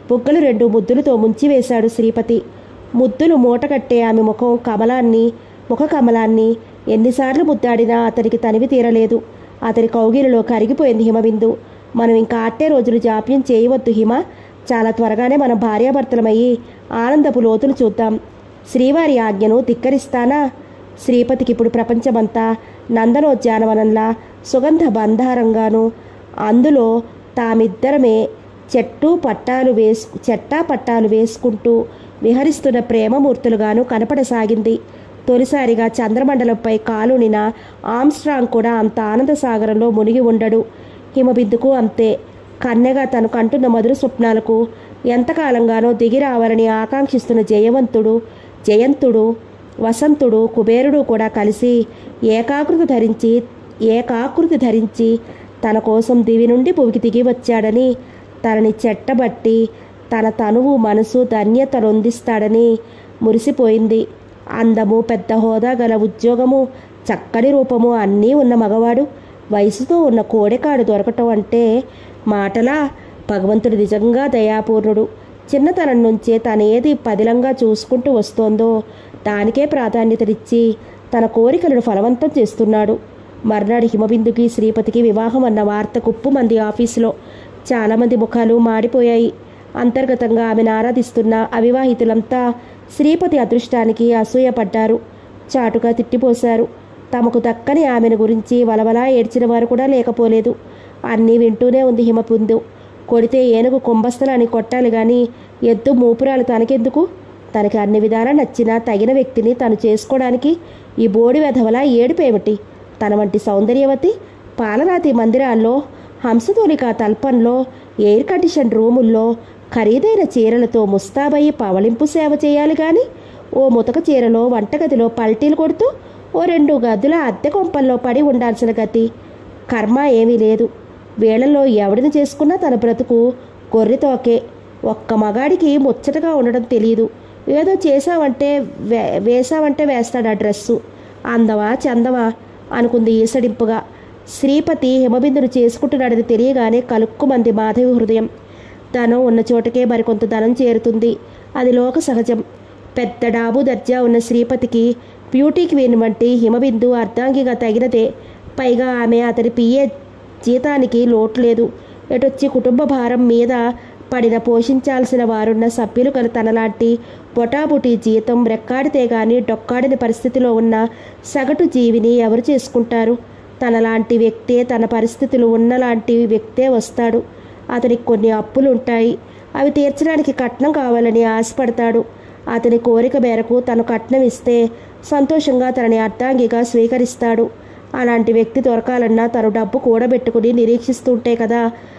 బుగ్గలు రెండు ముద్దులతో ముంచివేశాడు శ్రీపతి ముద్దులు మూటకట్టే ఆమె ముఖం కమలాన్ని ముఖ కమలాన్ని ఎన్నిసార్లు ముద్దాడినా అతనికి తనివి తీరలేదు అతని కౌగిలిలో కరిగిపోయింది హిమబిందు మనం ఇంకా అట్టే రోజులు జాప్యం చేయవద్దు హిమ చాలా త్వరగానే మనం భార్యాభర్తలమయ్యి ఆనందపు లోతులు చూద్దాం శ్రీవారి ఆజ్ఞను ధిక్కరిస్తానా శ్రీపతికి ఇప్పుడు ప్రపంచమంతా నందనోద్యానవనంలా సుగంధ బంధారంగాను అందులో తామిద్దరమే చెట్టు పట్టాలు వేసు చెట్టా పట్టాలు వేసుకుంటూ విహరిస్తున్న ప్రేమమూర్తులుగాను కనపడసాగింది తొలిసారిగా చంద్రమండలంపై కాలునిన ఆమ్స్ట్రాంగ్ కూడా అంత ఆనంద సాగరంలో మునిగి ఉండడు హిమబిందుకు అంతే కన్నెగా తను కంటున్న మధుర స్వప్నాలకు ఎంతకాలంగానో దిగి రావాలని ఆకాంక్షిస్తున్న జయవంతుడు జయంతుడు వసంతుడు కుబేరుడు కూడా కలిసి ఏకాకృతి ధరించి ఏకాకృతి ధరించి తన కోసం దివి నుండి భూమికి దిగి వచ్చాడని తనని చెట్టబట్టి తన తనువు మనసు ధన్యతనొందిస్తాడని మురిసిపోయింది అందము పెద్ద హోదా గల ఉద్యోగము చక్కని రూపము అన్నీ ఉన్న మగవాడు వయసుతో ఉన్న కోడెకాడు దొరకటం అంటే మాటలా భగవంతుడు నిజంగా దయాపూర్ణుడు చిన్నతనం నుంచే తనేది పదిలంగా చూసుకుంటూ వస్తోందో దానికే ప్రాధాన్యతనిచ్చి తన కోరికలను ఫలవంతం చేస్తున్నాడు మర్నాడు హిమబిందుకి శ్రీపతికి వివాహం అన్న వార్త కుప్పుమంది ఆఫీసులో చాలామంది ముఖాలు మాడిపోయాయి అంతర్గతంగా ఆమెను ఆరాధిస్తున్న అవివాహితులంతా శ్రీపతి అదృష్టానికి అసూయపడ్డారు చాటుగా తిట్టిపోశారు తమకు దక్కని ఆమెను గురించి వలవలా ఏడ్చిన వారు కూడా లేకపోలేదు అన్నీ వింటూనే ఉంది హిమపుందు కొడితే ఏనుగు కుంభస్థలాన్ని కొట్టాలి గాని ఎద్దు మూపురాలు తనకెందుకు తనకి అన్ని విధాలా నచ్చిన తగిన వ్యక్తిని తను చేసుకోవడానికి ఈ బోడి వెధవలా ఏడుపేమిటి తన వంటి సౌందర్యవతి పాలరాతి మందిరాల్లో హంసతూలిక తల్పంలో ఎయిర్ కండిషన్ రూముల్లో ఖరీదైన చీరలతో ముస్తాబయ్యి పవళింపు సేవ చేయాలి గాని ఓ ముతక చీరలో వంటగదిలో పల్టీలు కొడుతూ ఓ రెండు గదుల అద్దె కొంపల్లో పడి ఉండాల్సిన గతి కర్మ ఏమీ లేదు వేళల్లో ఎవడిని చేసుకున్నా తన బ్రతుకు గొర్రెతోకే ఒక్క మగాడికి ముచ్చటగా ఉండడం తెలియదు ఏదో చేసావంటే వే వేసావంటే వేస్తాడు ఆ డ్రెస్సు అందమా చందమా అనుకుంది ఈసడింపుగా శ్రీపతి హిమబిందును చేసుకుంటున్నాడని తెలియగానే కలుక్కుమంది మాధవి హృదయం ధనం ఉన్న చోటకే మరికొంత ధనం చేరుతుంది అది లోక సహజం పెద్ద డాబు దర్జా ఉన్న శ్రీపతికి బ్యూటీ క్వీన్ వంటి హిమబిందు అర్ధాంగిగా తగినదే పైగా ఆమె అతడి పియ్యే జీతానికి లోటు లేదు ఎటొచ్చి కుటుంబ భారం మీద పడిన పోషించాల్సిన వారున్న సభ్యులు కల తనలాంటి బొటాబుటి జీతం రెక్కాడితే గాని డొక్కాడిన పరిస్థితిలో ఉన్న సగటు జీవిని ఎవరు చేసుకుంటారు తనలాంటి వ్యక్తే తన పరిస్థితులు ఉన్నలాంటి వ్యక్తే వస్తాడు అతనికి కొన్ని అప్పులు ఉంటాయి అవి తీర్చడానికి కట్నం కావాలని ఆశపడతాడు అతని కోరిక మేరకు తను కట్నం ఇస్తే సంతోషంగా తనని అర్ధాంగిగా స్వీకరిస్తాడు అలాంటి వ్యక్తి దొరకాలన్నా తను డబ్బు కూడబెట్టుకుని నిరీక్షిస్తుంటే కదా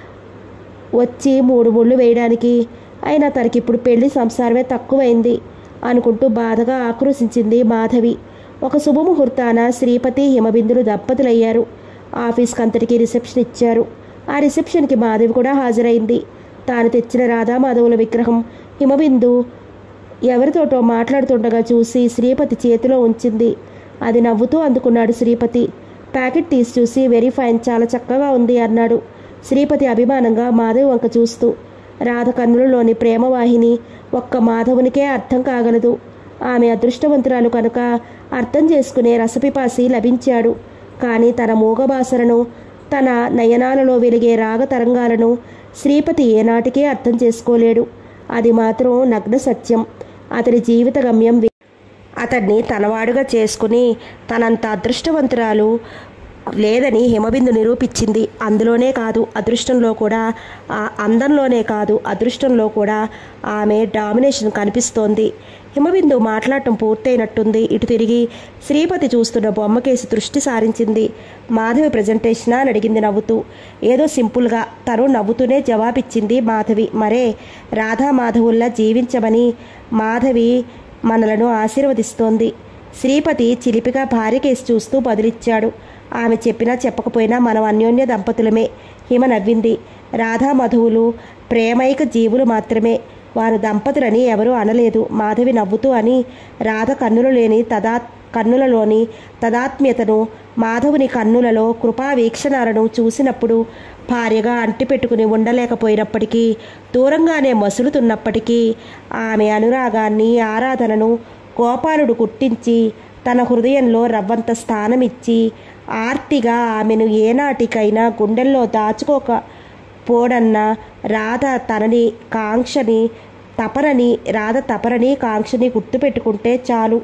వచ్చి మూడు ముళ్ళు వేయడానికి అయినా తనకిప్పుడు పెళ్లి సంసారమే తక్కువైంది అనుకుంటూ బాధగా ఆక్రోశించింది మాధవి ఒక శుభముహూర్తాన శ్రీపతి హిమబిందులు దంపతులయ్యారు ఆఫీస్కి అంతటికి రిసెప్షన్ ఇచ్చారు ఆ రిసెప్షన్కి మాధవి కూడా హాజరైంది తాను తెచ్చిన రాధామాధవుల విగ్రహం హిమబిందు ఎవరితోటో మాట్లాడుతుండగా చూసి శ్రీపతి చేతిలో ఉంచింది అది నవ్వుతూ అందుకున్నాడు శ్రీపతి ప్యాకెట్ తీసి చూసి వెరీ ఫైన్ చాలా చక్కగా ఉంది అన్నాడు శ్రీపతి అభిమానంగా మాధవి వంక చూస్తూ రాధ కన్నులలోని ప్రేమవాహిని ఒక్క మాధవునికే అర్థం కాగలదు ఆమె అదృష్టవంతురాలు కనుక అర్థం చేసుకునే రసపిపాసి లభించాడు కానీ తన మూగబాసలను తన నయనాలలో వెలిగే రాగ తరంగాలను శ్రీపతి ఏనాటికే అర్థం చేసుకోలేడు అది మాత్రం నగ్న సత్యం అతని జీవిత గమ్యం వి- అతన్ని తనవాడుగా చేసుకుని తనంత అదృష్టవంతురాలు లేదని హిమబిందు నిరూపించింది అందులోనే కాదు అదృష్టంలో కూడా ఆ అందంలోనే కాదు అదృష్టంలో కూడా ఆమె డామినేషన్ కనిపిస్తోంది హిమబిందు మాట్లాడటం పూర్తయినట్టుంది ఇటు తిరిగి శ్రీపతి చూస్తున్న బొమ్మకేసి దృష్టి సారించింది మాధవి ప్రజెంటేషనా అని అడిగింది నవ్వుతూ ఏదో సింపుల్గా తను నవ్వుతూనే జవాబిచ్చింది మాధవి మరే రాధా మాధవుల్లా జీవించమని మాధవి మనలను ఆశీర్వదిస్తోంది శ్రీపతి చిలిపిగా భార్య కేసి చూస్తూ బదులిచ్చాడు ఆమె చెప్పినా చెప్పకపోయినా మనం అన్యోన్య దంపతులమే హిమ నవ్వింది రాధా మధువులు ప్రేమైక జీవులు మాత్రమే వారు దంపతులని ఎవరూ అనలేదు మాధవి నవ్వుతూ అని రాధ కన్నులు లేని తదా కన్నులలోని తదాత్మ్యతను మాధవుని కన్నులలో కృపా వీక్షణాలను చూసినప్పుడు భార్యగా అంటిపెట్టుకుని ఉండలేకపోయినప్పటికీ దూరంగానే మసులుతున్నప్పటికీ ఆమె అనురాగాన్ని ఆరాధనను గోపాలుడు గుర్తించి తన హృదయంలో రవ్వంత స్థానమిచ్చి ఆర్తిగా ఆమెను ఏనాటికైనా గుండెల్లో దాచుకోక పోడన్న రాధ తనని కాంక్షని తపనని రాధ తపనని కాంక్షని గుర్తుపెట్టుకుంటే చాలు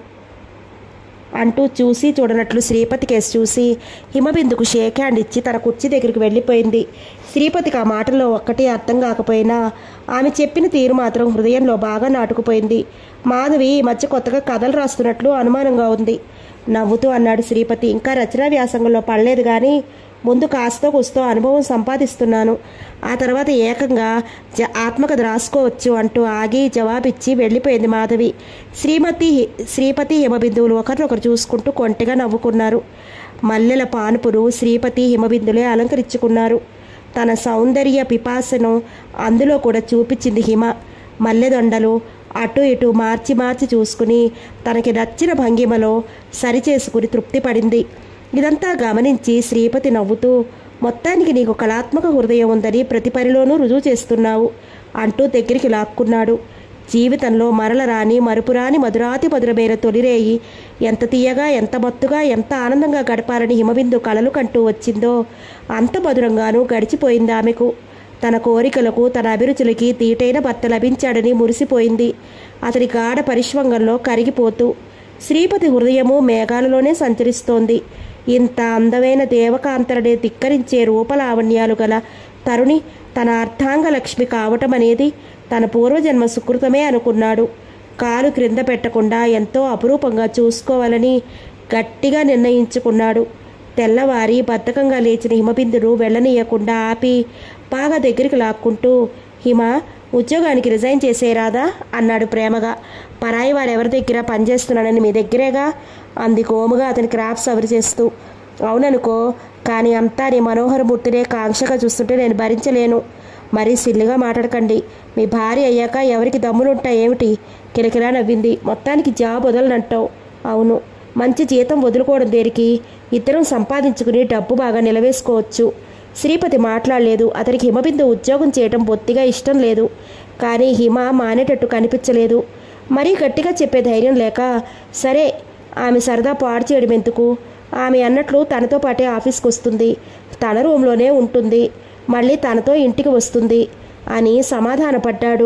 అంటూ చూసి చూడనట్లు శ్రీపతి కేసు చూసి హిమబిందుకు షేక్ హ్యాండ్ ఇచ్చి తన కుర్చీ దగ్గరికి వెళ్ళిపోయింది శ్రీపతికి ఆ మాటల్లో ఒక్కటి అర్థం కాకపోయినా ఆమె చెప్పిన తీరు మాత్రం హృదయంలో బాగా నాటుకుపోయింది మాధవి ఈ మధ్య కొత్తగా కథలు రాస్తున్నట్లు అనుమానంగా ఉంది నవ్వుతూ అన్నాడు శ్రీపతి ఇంకా రచనా వ్యాసంగంలో పడలేదు కానీ ముందు కాస్తో కూస్తో అనుభవం సంపాదిస్తున్నాను ఆ తర్వాత ఏకంగా జ ఆత్మకథ రాసుకోవచ్చు అంటూ ఆగి జవాబిచ్చి వెళ్ళిపోయింది మాధవి శ్రీమతి శ్రీపతి హిమబిందువులు ఒకరినొకరు చూసుకుంటూ కొంటెగా నవ్వుకున్నారు మల్లెల పానుపులు శ్రీపతి హిమబిందులే అలంకరించుకున్నారు తన సౌందర్య పిపాసను అందులో కూడా చూపించింది హిమ మల్లెదొండలు అటు ఇటు మార్చి మార్చి చూసుకుని తనకి నచ్చిన భంగిమలో సరిచేసుకుని తృప్తి పడింది ఇదంతా గమనించి శ్రీపతి నవ్వుతూ మొత్తానికి నీకు కళాత్మక హృదయం ఉందని ప్రతి పనిలోనూ రుజువు చేస్తున్నావు అంటూ దగ్గరికి లాక్కున్నాడు జీవితంలో మరల రాని మరుపురాని మధురాతి మధురమైన తొలిరేయి ఎంత తీయగా ఎంత మత్తుగా ఎంత ఆనందంగా గడపాలని హిమబిందు కలలు కంటూ వచ్చిందో అంత మధురంగానూ గడిచిపోయింది ఆమెకు తన కోరికలకు తన అభిరుచులకి తీటైన భర్త లభించాడని మురిసిపోయింది అతని గాఢ పరిష్వంగంలో కరిగిపోతూ శ్రీపతి హృదయము మేఘాలలోనే సంచరిస్తోంది ఇంత అందమైన దేవకాంతరనే ధిక్కరించే రూపలావణ్యాలు గల తరుణి తన అర్థాంగ లక్ష్మి కావటం అనేది తన పూర్వజన్మ సుకృతమే అనుకున్నాడు కాలు క్రింద పెట్టకుండా ఎంతో అపురూపంగా చూసుకోవాలని గట్టిగా నిర్ణయించుకున్నాడు తెల్లవారి బద్ధకంగా లేచిన హిమబిందును వెళ్ళనీయకుండా ఆపి బాగా దగ్గరికి లాక్కుంటూ హిమ ఉద్యోగానికి రిజైన్ చేసేరాదా అన్నాడు ప్రేమగా పరాయి వాడు ఎవరి దగ్గర పనిచేస్తున్నాడని మీ దగ్గరేగా అంది గోముగా అతని క్రాఫ్ట్స్ సవరి చేస్తూ అవుననుకో కానీ అంతా నీ మనోహరమూర్తినే కాంక్షగా చూస్తుంటే నేను భరించలేను మరీ సిల్లిగా మాట్లాడకండి మీ భార్య అయ్యాక ఎవరికి దమ్ములుంటాయి ఏమిటి కిలకిలా నవ్వింది మొత్తానికి జాబ్ వదలనంటావు అవును మంచి జీతం వదులుకోవడం దేనికి ఇద్దరం సంపాదించుకుని డబ్బు బాగా నిలవేసుకోవచ్చు శ్రీపతి మాట్లాడలేదు అతనికి హిమబిందు ఉద్యోగం చేయటం బొత్తిగా ఇష్టం లేదు కానీ హిమ మానేటట్టు కనిపించలేదు మరీ గట్టిగా చెప్పే ధైర్యం లేక సరే ఆమె సరదా పాడు చేయడం ఎందుకు ఆమె అన్నట్లు తనతో పాటే ఆఫీస్కి వస్తుంది తన రూమ్లోనే ఉంటుంది మళ్ళీ తనతో ఇంటికి వస్తుంది అని సమాధానపడ్డాడు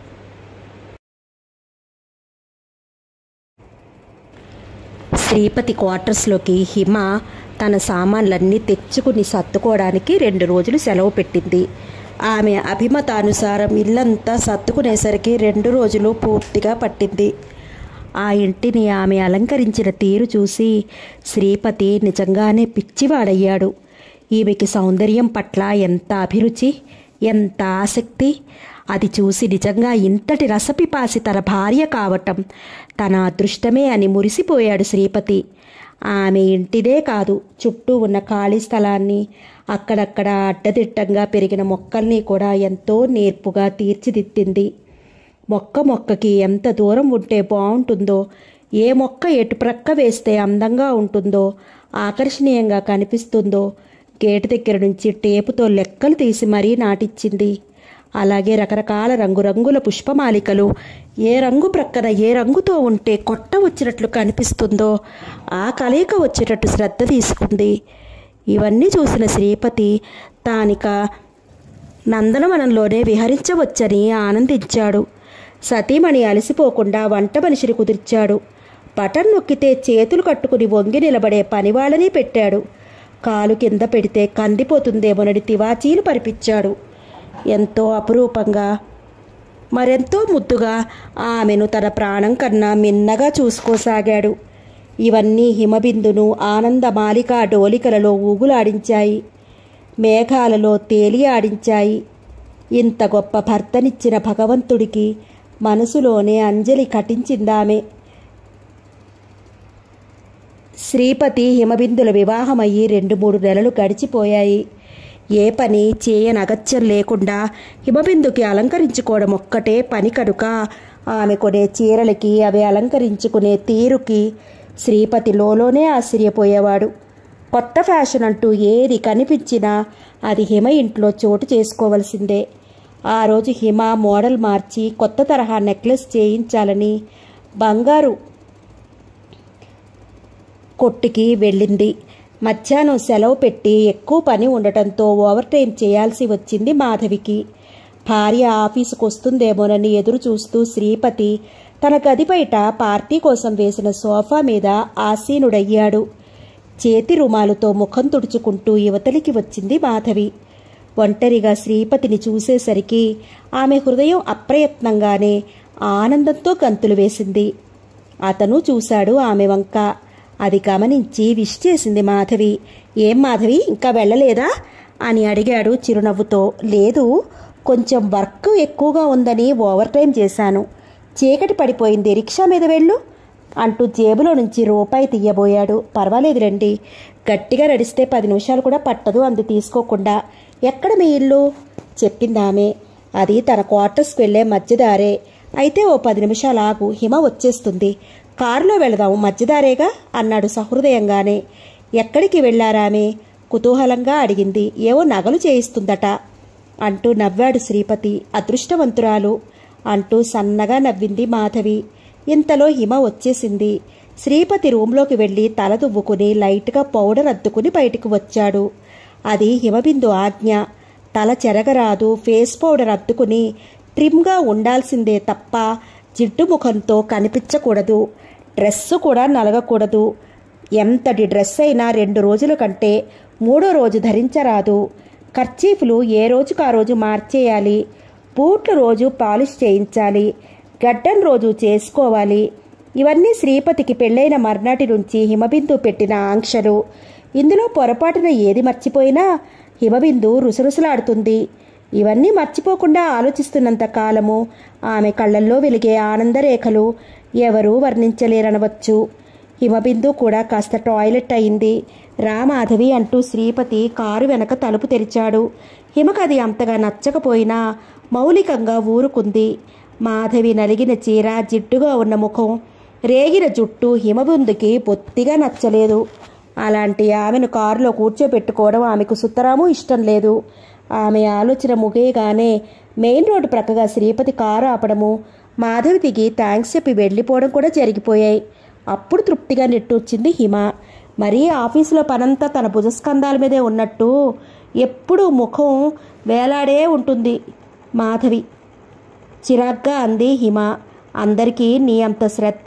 శ్రీపతి క్వార్టర్స్లోకి హిమ తన సామాన్లన్నీ తెచ్చుకుని సర్దుకోవడానికి రెండు రోజులు సెలవు పెట్టింది ఆమె అభిమతానుసారం ఇల్లంతా సర్దుకునేసరికి రెండు రోజులు పూర్తిగా పట్టింది ఆ ఇంటిని ఆమె అలంకరించిన తీరు చూసి శ్రీపతి నిజంగానే పిచ్చివాడయ్యాడు ఈమెకి సౌందర్యం పట్ల ఎంత అభిరుచి ఎంత ఆసక్తి అది చూసి నిజంగా ఇంతటి రసపిపాసి తన భార్య కావటం తన అదృష్టమే అని మురిసిపోయాడు శ్రీపతి ఆమె ఇంటిదే కాదు చుట్టూ ఉన్న ఖాళీ స్థలాన్ని అక్కడక్కడ అడ్డదిట్టంగా పెరిగిన మొక్కల్ని కూడా ఎంతో నేర్పుగా తీర్చిదిద్దింది మొక్క మొక్కకి ఎంత దూరం ఉంటే బాగుంటుందో ఏ మొక్క ఎటు ప్రక్క వేస్తే అందంగా ఉంటుందో ఆకర్షణీయంగా కనిపిస్తుందో గేటు దగ్గర నుంచి టేపుతో లెక్కలు తీసి మరీ నాటిచ్చింది అలాగే రకరకాల రంగురంగుల పుష్పమాలికలు ఏ రంగు ప్రక్కన ఏ రంగుతో ఉంటే కొట్ట వచ్చినట్లు కనిపిస్తుందో ఆ కలయిక వచ్చేటట్టు శ్రద్ధ తీసుకుంది ఇవన్నీ చూసిన శ్రీపతి తానిక నందనవనంలోనే విహరించవచ్చని ఆనందించాడు సతీమణి అలసిపోకుండా వంట మనిషిని కుదిర్చాడు బటన్ నొక్కితే చేతులు కట్టుకుని వంగి నిలబడే పనివాళ్ళని పెట్టాడు కాలు కింద పెడితే కందిపోతుందేమోనని తివాచీలు పరిపించాడు ఎంతో అపురూపంగా మరెంతో ముద్దుగా ఆమెను తన ప్రాణం కన్నా మిన్నగా చూసుకోసాగాడు ఇవన్నీ హిమబిందును ఆనంద మాలికా డోలికలలో ఊగులాడించాయి మేఘాలలో తేలి ఆడించాయి ఇంత గొప్ప భర్తనిచ్చిన భగవంతుడికి మనసులోనే అంజలి కటించిందామె శ్రీపతి హిమబిందుల వివాహమయ్యి రెండు మూడు నెలలు గడిచిపోయాయి ఏ పని చేయనగత్యం లేకుండా హిమబిందుకి అలంకరించుకోవడం ఒక్కటే పని కనుక ఆమె కొనే చీరలకి అవి అలంకరించుకునే తీరుకి శ్రీపతి లోలోనే ఆశ్చర్యపోయేవాడు కొత్త ఫ్యాషన్ అంటూ ఏది కనిపించినా అది హిమ ఇంట్లో చోటు చేసుకోవలసిందే ఆ రోజు హిమ మోడల్ మార్చి కొత్త తరహా నెక్లెస్ చేయించాలని బంగారు కొట్టుకి వెళ్ళింది మధ్యాహ్నం సెలవు పెట్టి ఎక్కువ పని ఉండటంతో ఓవర్ టైం చేయాల్సి వచ్చింది మాధవికి భార్య ఆఫీసుకు వస్తుందేమోనని ఎదురు చూస్తూ శ్రీపతి తన గది బయట పార్టీ కోసం వేసిన సోఫా మీద ఆసీనుడయ్యాడు చేతి రుమాలుతో ముఖం తుడుచుకుంటూ యువతలికి వచ్చింది మాధవి ఒంటరిగా శ్రీపతిని చూసేసరికి ఆమె హృదయం అప్రయత్నంగానే ఆనందంతో గంతులు వేసింది అతను చూశాడు ఆమె వంక అది గమనించి విష్ చేసింది మాధవి ఏం మాధవి ఇంకా వెళ్ళలేదా అని అడిగాడు చిరునవ్వుతో లేదు కొంచెం వర్క్ ఎక్కువగా ఉందని ఓవర్ టైం చేశాను చీకటి పడిపోయింది రిక్షా మీద వెళ్ళు అంటూ జేబులో నుంచి రూపాయి తీయబోయాడు పర్వాలేదు రండి గట్టిగా నడిస్తే పది నిమిషాలు కూడా పట్టదు అందు తీసుకోకుండా ఎక్కడ మీ ఇల్లు చెప్పిందామె అది తన క్వార్టర్స్కి వెళ్లే మధ్యదారే అయితే ఓ పది నిమిషాలు ఆగు హిమ వచ్చేస్తుంది కారులో వెళదాం మధ్యదారేగా అన్నాడు సహృదయంగానే ఎక్కడికి వెళ్లారామె కుతూహలంగా అడిగింది ఏవో నగలు చేయిస్తుందట అంటూ నవ్వాడు శ్రీపతి అదృష్టవంతురాలు అంటూ సన్నగా నవ్వింది మాధవి ఇంతలో హిమ వచ్చేసింది శ్రీపతి రూంలోకి వెళ్లి తల దువ్వుకుని లైట్గా పౌడర్ అద్దుకుని బయటికి వచ్చాడు అది హిమబిందు ఆజ్ఞ తల చెరగరాదు ఫేస్ పౌడర్ అద్దుకుని ట్రిమ్గా ఉండాల్సిందే తప్ప జిడ్డు ముఖంతో కనిపించకూడదు డ్రెస్సు కూడా నలగకూడదు ఎంతటి డ్రెస్ అయినా రెండు రోజుల కంటే మూడో రోజు ధరించరాదు కర్చీఫ్లు ఏ రోజుకు ఆ రోజు మార్చేయాలి బూట్లు రోజు పాలిష్ చేయించాలి గడ్డం రోజు చేసుకోవాలి ఇవన్నీ శ్రీపతికి పెళ్ళైన మర్నాటి నుంచి హిమబిందు పెట్టిన ఆంక్షలు ఇందులో పొరపాటున ఏది మర్చిపోయినా హిమబిందు రుసరుసలాడుతుంది ఇవన్నీ మర్చిపోకుండా ఆలోచిస్తున్నంత కాలము ఆమె కళ్ళల్లో వెలిగే ఆనందరేఖలు ఎవరూ వర్ణించలేరనవచ్చు హిమబిందు కూడా కాస్త టాయిలెట్ అయింది రా మాధవి అంటూ శ్రీపతి కారు వెనక తలుపు తెరిచాడు హిమకది అంతగా నచ్చకపోయినా మౌలికంగా ఊరుకుంది మాధవి నలిగిన చీర జిడ్డుగా ఉన్న ముఖం రేగిన జుట్టు హిమబిందుకి బొత్తిగా నచ్చలేదు అలాంటి ఆమెను కారులో కూర్చోబెట్టుకోవడం ఆమెకు సుతరాము ఇష్టం లేదు ఆమె ఆలోచన ముగేగానే మెయిన్ రోడ్డు ప్రక్కగా శ్రీపతి కారు ఆపడము మాధవి దిగి థ్యాంక్స్ చెప్పి వెళ్ళిపోవడం కూడా జరిగిపోయాయి అప్పుడు తృప్తిగా నెట్టొచ్చింది హిమ మరీ ఆఫీసులో పనంతా తన భుజస్కంధాల మీదే ఉన్నట్టు ఎప్పుడూ ముఖం వేలాడే ఉంటుంది మాధవి చిరాగ్గా అంది హిమ అందరికీ నీ అంత శ్రద్ధ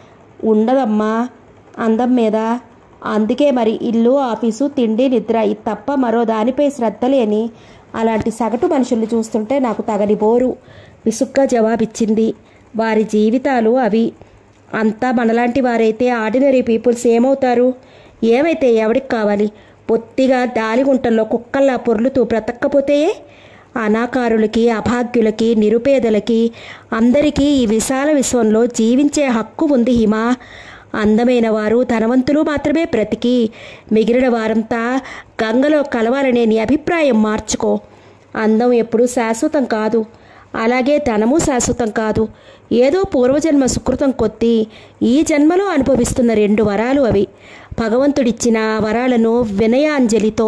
ఉండదమ్మా అందం మీద అందుకే మరి ఇల్లు ఆఫీసు తిండి నిద్ర ఇది తప్ప మరో దానిపై శ్రద్ధ లేని అలాంటి సగటు మనుషుల్ని చూస్తుంటే నాకు తగని బోరు విసుగ్గా జవాబిచ్చింది వారి జీవితాలు అవి అంతా మనలాంటి వారైతే ఆర్డినరీ పీపుల్స్ ఏమవుతారు ఏమైతే ఎవడికి కావాలి పొత్తిగా దాలిగుంటల్లో కుక్కల్లా పొర్లుతూ బ్రతక్కపోతేయే అనాకారులకి అభాగ్యులకి నిరుపేదలకి అందరికీ ఈ విశాల విశ్వంలో జీవించే హక్కు ఉంది హిమా అందమైన వారు ధనవంతులు మాత్రమే బ్రతికి మిగిలిన వారంతా గంగలో కలవాలనే నీ అభిప్రాయం మార్చుకో అందం ఎప్పుడూ శాశ్వతం కాదు అలాగే ధనము శాశ్వతం కాదు ఏదో పూర్వజన్మ సుకృతం కొద్దీ ఈ జన్మలో అనుభవిస్తున్న రెండు వరాలు అవి భగవంతుడిచ్చిన ఆ వరాలను వినయాంజలితో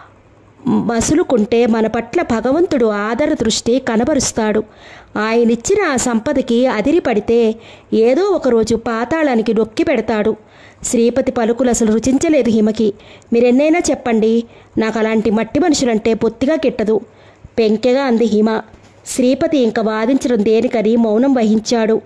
మసులుకుంటే మన పట్ల భగవంతుడు ఆదర దృష్టి కనబరుస్తాడు ఆయనిచ్చిన ఆ సంపదకి అదిరిపడితే ఏదో ఒకరోజు పాతాళానికి నొక్కి పెడతాడు శ్రీపతి పలుకులు అసలు రుచించలేదు హిమకి మీరెన్నైనా చెప్పండి నాకు అలాంటి మట్టి మనుషులంటే బొత్తిగా గిట్టదు పెంకెగా అంది హిమ శ్రీపతి ఇంక వాదించడం దేనికని మౌనం వహించాడు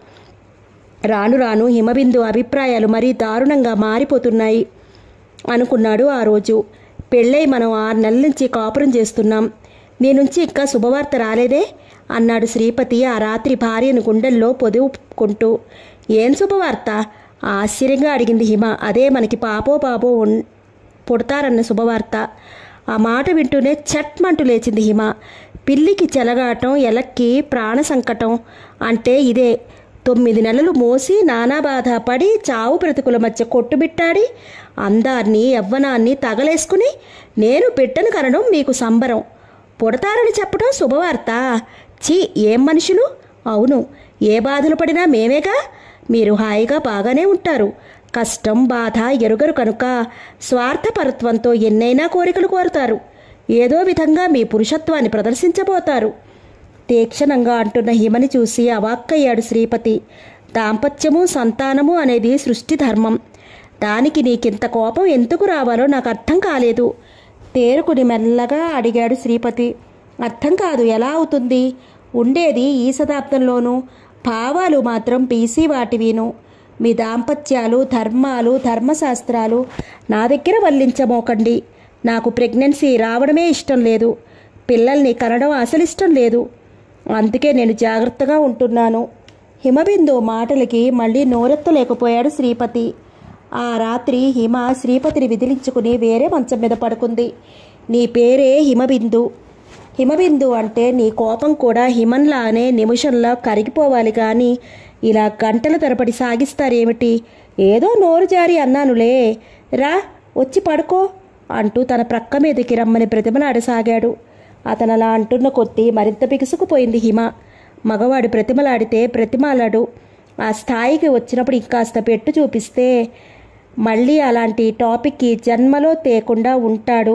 రాను రాను హిమబిందు అభిప్రాయాలు మరీ దారుణంగా మారిపోతున్నాయి అనుకున్నాడు ఆ రోజు పెళ్ళై మనం ఆరు నెలల నుంచి కాపురం చేస్తున్నాం నీ నుంచి ఇంకా శుభవార్త రాలేదే అన్నాడు శ్రీపతి ఆ రాత్రి భార్యను గుండెల్లో పొదువుకుంటూ ఏం శుభవార్త ఆశ్చర్యంగా అడిగింది హిమ అదే మనకి పాపో పాపో ఉన్- పుడతారన్న శుభవార్త ఆ మాట వింటూనే చట్మంటూ లేచింది హిమ పిల్లికి చెలగాటం ఎలక్కి ప్రాణ సంకటం అంటే ఇదే తొమ్మిది నెలలు మోసి నానా బాధ పడి చావు బ్రతుకుల మధ్య కొట్టుబిట్టాడి అందాన్ని యవ్వనాన్ని తగలేసుకుని నేను బిడ్డను కనడం మీకు సంబరం పుడతారని చెప్పడం శుభవార్త ఛీ ఏం మనుషులు అవును ఏ బాధలు పడినా మేమేగా మీరు హాయిగా బాగానే ఉంటారు కష్టం బాధ ఎరుగరు కనుక స్వార్థపరత్వంతో ఎన్నైనా కోరికలు కోరుతారు ఏదో విధంగా మీ పురుషత్వాన్ని ప్రదర్శించబోతారు తీక్షణంగా అంటున్న హిమని చూసి అవాక్కయ్యాడు శ్రీపతి దాంపత్యము సంతానము అనేది సృష్టి ధర్మం దానికి నీకింత కోపం ఎందుకు రావాలో నాకు అర్థం కాలేదు తేరుకుని మెల్లగా అడిగాడు శ్రీపతి అర్థం కాదు ఎలా అవుతుంది ఉండేది ఈ శతాబ్దంలోనూ భావాలు మాత్రం బీసీ వాటివిను మీ దాంపత్యాలు ధర్మాలు ధర్మశాస్త్రాలు నా దగ్గర వల్లించమోకండి నాకు ప్రెగ్నెన్సీ రావడమే ఇష్టం లేదు పిల్లల్ని కనడం అసలు ఇష్టం లేదు అందుకే నేను జాగ్రత్తగా ఉంటున్నాను హిమబిందు మాటలకి మళ్ళీ నోరెత్తలేకపోయాడు శ్రీపతి ఆ రాత్రి హిమ శ్రీపతిని విదిలించుకుని వేరే మంచం మీద పడుకుంది నీ పేరే హిమబిందు హిమబిందు అంటే నీ కోపం కూడా హిమంలానే నిమిషంలో కరిగిపోవాలి కానీ ఇలా గంటల తరబడి సాగిస్తారేమిటి ఏదో నోరు జారి అన్నానులే రా వచ్చి పడుకో అంటూ తన ప్రక్క మీదకి రమ్మని ప్రతిమలాడసాగాడు అతను అలా అంటున్న కొద్దీ మరింత బిగుసుకుపోయింది హిమ మగవాడు ప్రతిమలాడితే ప్రతిమలాడు ఆ స్థాయికి వచ్చినప్పుడు ఇంకాస్త పెట్టు చూపిస్తే మళ్ళీ అలాంటి టాపిక్కి జన్మలో తేకుండా ఉంటాడు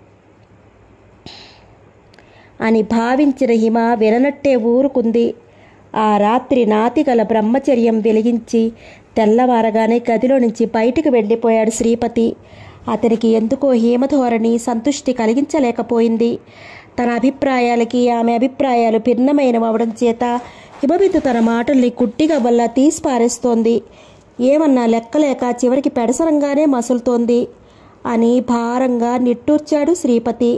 అని భావించిన హిమ విననట్టే ఊరుకుంది ఆ రాత్రి నాతిగల బ్రహ్మచర్యం వెలిగించి తెల్లవారగానే గదిలో నుంచి బయటికి వెళ్ళిపోయాడు శ్రీపతి అతనికి ఎందుకో హేమధోరణి సంతుష్టి కలిగించలేకపోయింది తన అభిప్రాయాలకి ఆమె అభిప్రాయాలు భిన్నమైనవడం చేత హిమబిందు తన మాటల్ని గుడ్డిగా వల్ల తీసి పారేస్తోంది ఏమన్నా లెక్కలేక చివరికి పెడసరంగానే మసులుతోంది అని భారంగా నిట్టూర్చాడు శ్రీపతి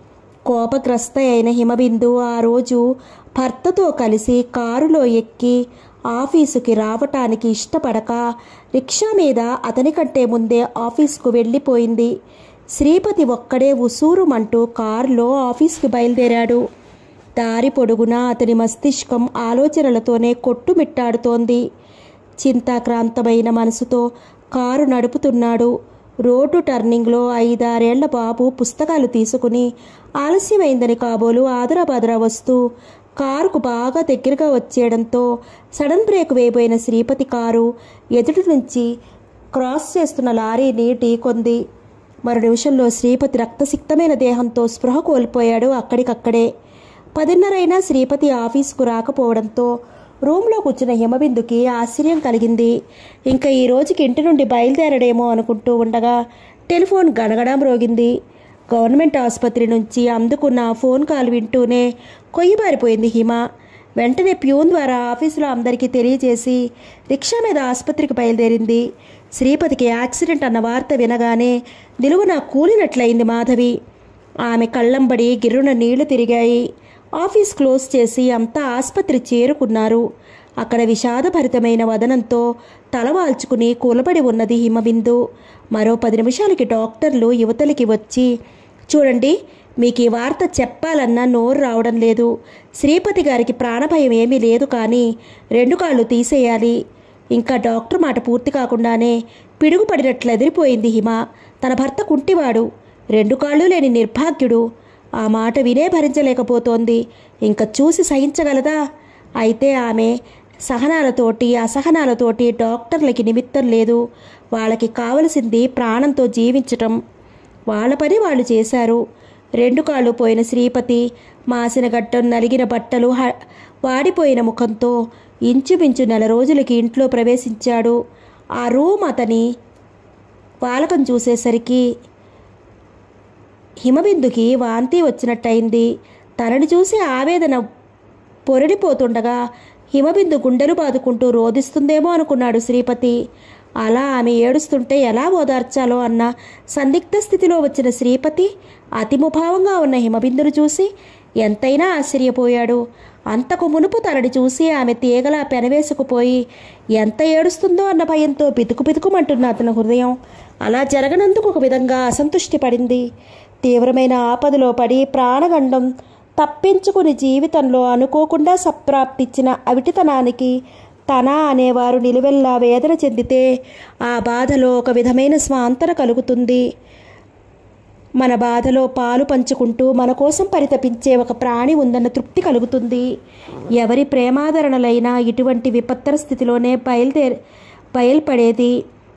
కోపగ్రస్త అయిన హిమబిందు ఆ రోజు భర్తతో కలిసి కారులో ఎక్కి ఆఫీసుకి రావటానికి ఇష్టపడక రిక్షా మీద అతని కంటే ముందే ఆఫీసుకు వెళ్ళిపోయింది శ్రీపతి ఒక్కడే ఉసూరుమంటూ కారులో ఆఫీస్కి బయలుదేరాడు దారి పొడుగునా అతని మస్తిష్కం ఆలోచనలతోనే కొట్టుమిట్టాడుతోంది చింతాక్రాంతమైన మనసుతో కారు నడుపుతున్నాడు రోడ్డు టర్నింగ్లో ఐదారేళ్ల బాబు పుస్తకాలు తీసుకుని ఆలస్యమైందని కాబోలు ఆదరాబాదరా వస్తూ కారుకు బాగా దగ్గరగా వచ్చేయడంతో సడన్ బ్రేక్ వేయబోయిన శ్రీపతి కారు ఎదుటి నుంచి క్రాస్ చేస్తున్న లారీని ఢీకొంది మరు నిమిషంలో శ్రీపతి రక్తసిక్తమైన దేహంతో స్పృహ కోల్పోయాడు అక్కడికక్కడే పదిన్నరైనా శ్రీపతి ఆఫీసుకు రాకపోవడంతో రూమ్లో కూర్చున్న హిమబిందుకి ఆశ్చర్యం కలిగింది ఇంకా ఈ రోజుకి ఇంటి నుండి బయలుదేరడేమో అనుకుంటూ ఉండగా టెలిఫోన్ గడగడం రోగింది గవర్నమెంట్ ఆసుపత్రి నుంచి అందుకున్న ఫోన్ కాల్ వింటూనే కొయ్యబారిపోయింది హిమ వెంటనే ప్యూన్ ద్వారా ఆఫీసులో అందరికీ తెలియజేసి రిక్షా మీద ఆసుపత్రికి బయలుదేరింది శ్రీపతికి యాక్సిడెంట్ అన్న వార్త వినగానే నిలువున కూలినట్లయింది మాధవి ఆమె కళ్ళంబడి గిర్రున నీళ్లు తిరిగాయి ఆఫీస్ క్లోజ్ చేసి అంతా ఆసుపత్రి చేరుకున్నారు అక్కడ విషాదభరితమైన వదనంతో తలవాల్చుకుని కూలబడి ఉన్నది హిమబిందు మరో పది నిమిషాలకి డాక్టర్లు యువతలకి వచ్చి చూడండి మీకు ఈ వార్త చెప్పాలన్నా నోరు రావడం లేదు శ్రీపతి గారికి ప్రాణభయం ఏమీ లేదు కానీ రెండు కాళ్ళు తీసేయాలి ఇంకా డాక్టర్ మాట పూర్తి కాకుండానే పిడుగుపడినట్లు ఎదిరిపోయింది హిమ తన భర్త కుంటివాడు రెండు కాళ్ళు లేని నిర్భాగ్యుడు ఆ మాట వినే భరించలేకపోతోంది ఇంకా చూసి సహించగలదా అయితే ఆమె సహనాలతోటి అసహనాలతోటి డాక్టర్లకి నిమిత్తం లేదు వాళ్ళకి కావలసింది ప్రాణంతో జీవించటం వాళ్ళ పని వాళ్ళు చేశారు రెండు కాళ్ళు పోయిన శ్రీపతి మాసిన గడ్డం నలిగిన బట్టలు హ- వాడిపోయిన ముఖంతో ఇంచుమించు నెల రోజులకి ఇంట్లో ప్రవేశించాడు ఆ రూమ్ అతని పాలకం చూసేసరికి హిమబిందుకి వాంతి వచ్చినట్టయింది తనని చూసి ఆవేదన పొరడిపోతుండగా హిమబిందు గుండెలు బాదుకుంటూ రోదిస్తుందేమో అనుకున్నాడు శ్రీపతి అలా ఆమె ఏడుస్తుంటే ఎలా ఓదార్చాలో అన్న సందిగ్ధ స్థితిలో వచ్చిన శ్రీపతి అతిముభావంగా ఉన్న హిమబిందును చూసి ఎంతైనా ఆశ్చర్యపోయాడు అంతకు మునుపు తనని చూసి ఆమె తీగలా పెనవేసుకుపోయి ఎంత ఏడుస్తుందో అన్న భయంతో బితుకు బితుకుమంటున్న అతని హృదయం అలా జరగనందుకు ఒక విధంగా అసంతుష్టి పడింది తీవ్రమైన ఆపదలో పడి ప్రాణగండం తప్పించుకుని జీవితంలో అనుకోకుండా సప్రాప్తిచ్చిన అవిటితనానికి తన అనేవారు నిలువెల్లా వేదన చెందితే ఆ బాధలో ఒక విధమైన స్వాంతన కలుగుతుంది మన బాధలో పాలు పంచుకుంటూ మన కోసం పరితపించే ఒక ప్రాణి ఉందన్న తృప్తి కలుగుతుంది ఎవరి ప్రేమాదరణలైనా ఇటువంటి విపత్తర స్థితిలోనే బయలుదేరి బయల్పడేది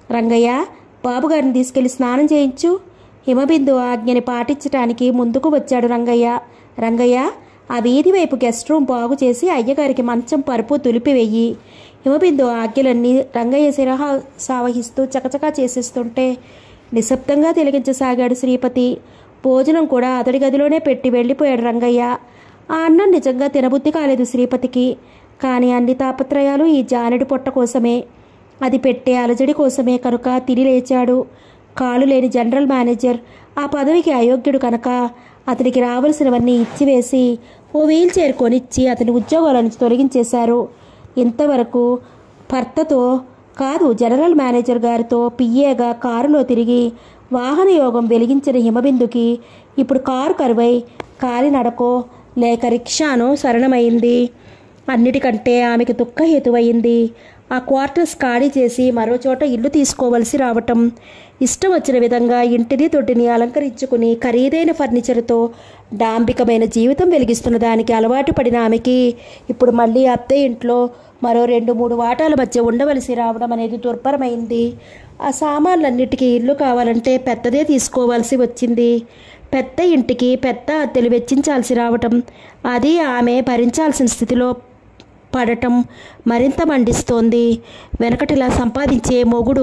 రంగయ్య బాబుగారిని తీసుకెళ్లి స్నానం చేయించు హిమబిందు ఆజ్ఞని పాటించటానికి ముందుకు వచ్చాడు రంగయ్య రంగయ్య ఆ వీధి వైపు గెస్ట్ రూమ్ బాగు చేసి అయ్యగారికి మంచం పరుపు తులిపివెయ్యి హిమబిందు ఆజ్ఞలన్నీ రంగయ్య శిరహ సావహిస్తూ చకచకా చేసేస్తుంటే నిశ్శబ్దంగా తిలగించసాగాడు శ్రీపతి భోజనం కూడా అతడి గదిలోనే పెట్టి వెళ్ళిపోయాడు రంగయ్య ఆ అన్నం నిజంగా తినబుద్ధి కాలేదు శ్రీపతికి కానీ అన్ని తాపత్రయాలు ఈ జానడి పొట్ట కోసమే అది పెట్టే అలజడి కోసమే కనుక తిని లేచాడు కాలు లేని జనరల్ మేనేజర్ ఆ పదవికి అయోగ్యుడు కనుక అతనికి రావలసినవన్నీ ఇచ్చివేసి ఓ వీల్ చైర్ కొనిచ్చి అతని ఉద్యోగాల నుంచి తొలగించేశారు ఇంతవరకు భర్తతో కాదు జనరల్ మేనేజర్ గారితో పిఏగా కారులో తిరిగి వాహన యోగం వెలిగించిన హిమబిందుకి ఇప్పుడు కారు కరువై కాలినడకో లేక రిక్షానో శరణమైంది అన్నిటికంటే ఆమెకు దుఃఖహేతువయింది ఆ క్వార్టర్స్ ఖాళీ చేసి మరో చోట ఇల్లు తీసుకోవలసి రావటం ఇష్టం వచ్చిన విధంగా ఇంటిని తొట్టిని అలంకరించుకుని ఖరీదైన ఫర్నిచర్తో డాంబికమైన జీవితం వెలిగిస్తున్న దానికి అలవాటు పడిన ఆమెకి ఇప్పుడు మళ్ళీ అత్తే ఇంట్లో మరో రెండు మూడు వాటాల మధ్య ఉండవలసి రావడం అనేది దుర్భరమైంది ఆ సామాన్లన్నిటికీ ఇల్లు కావాలంటే పెద్దదే తీసుకోవాల్సి వచ్చింది పెద్ద ఇంటికి పెద్ద అద్దెలు వెచ్చించాల్సి రావటం అది ఆమె భరించాల్సిన స్థితిలో పడటం మరింత మండిస్తోంది వెనకటిలా సంపాదించే మొగుడు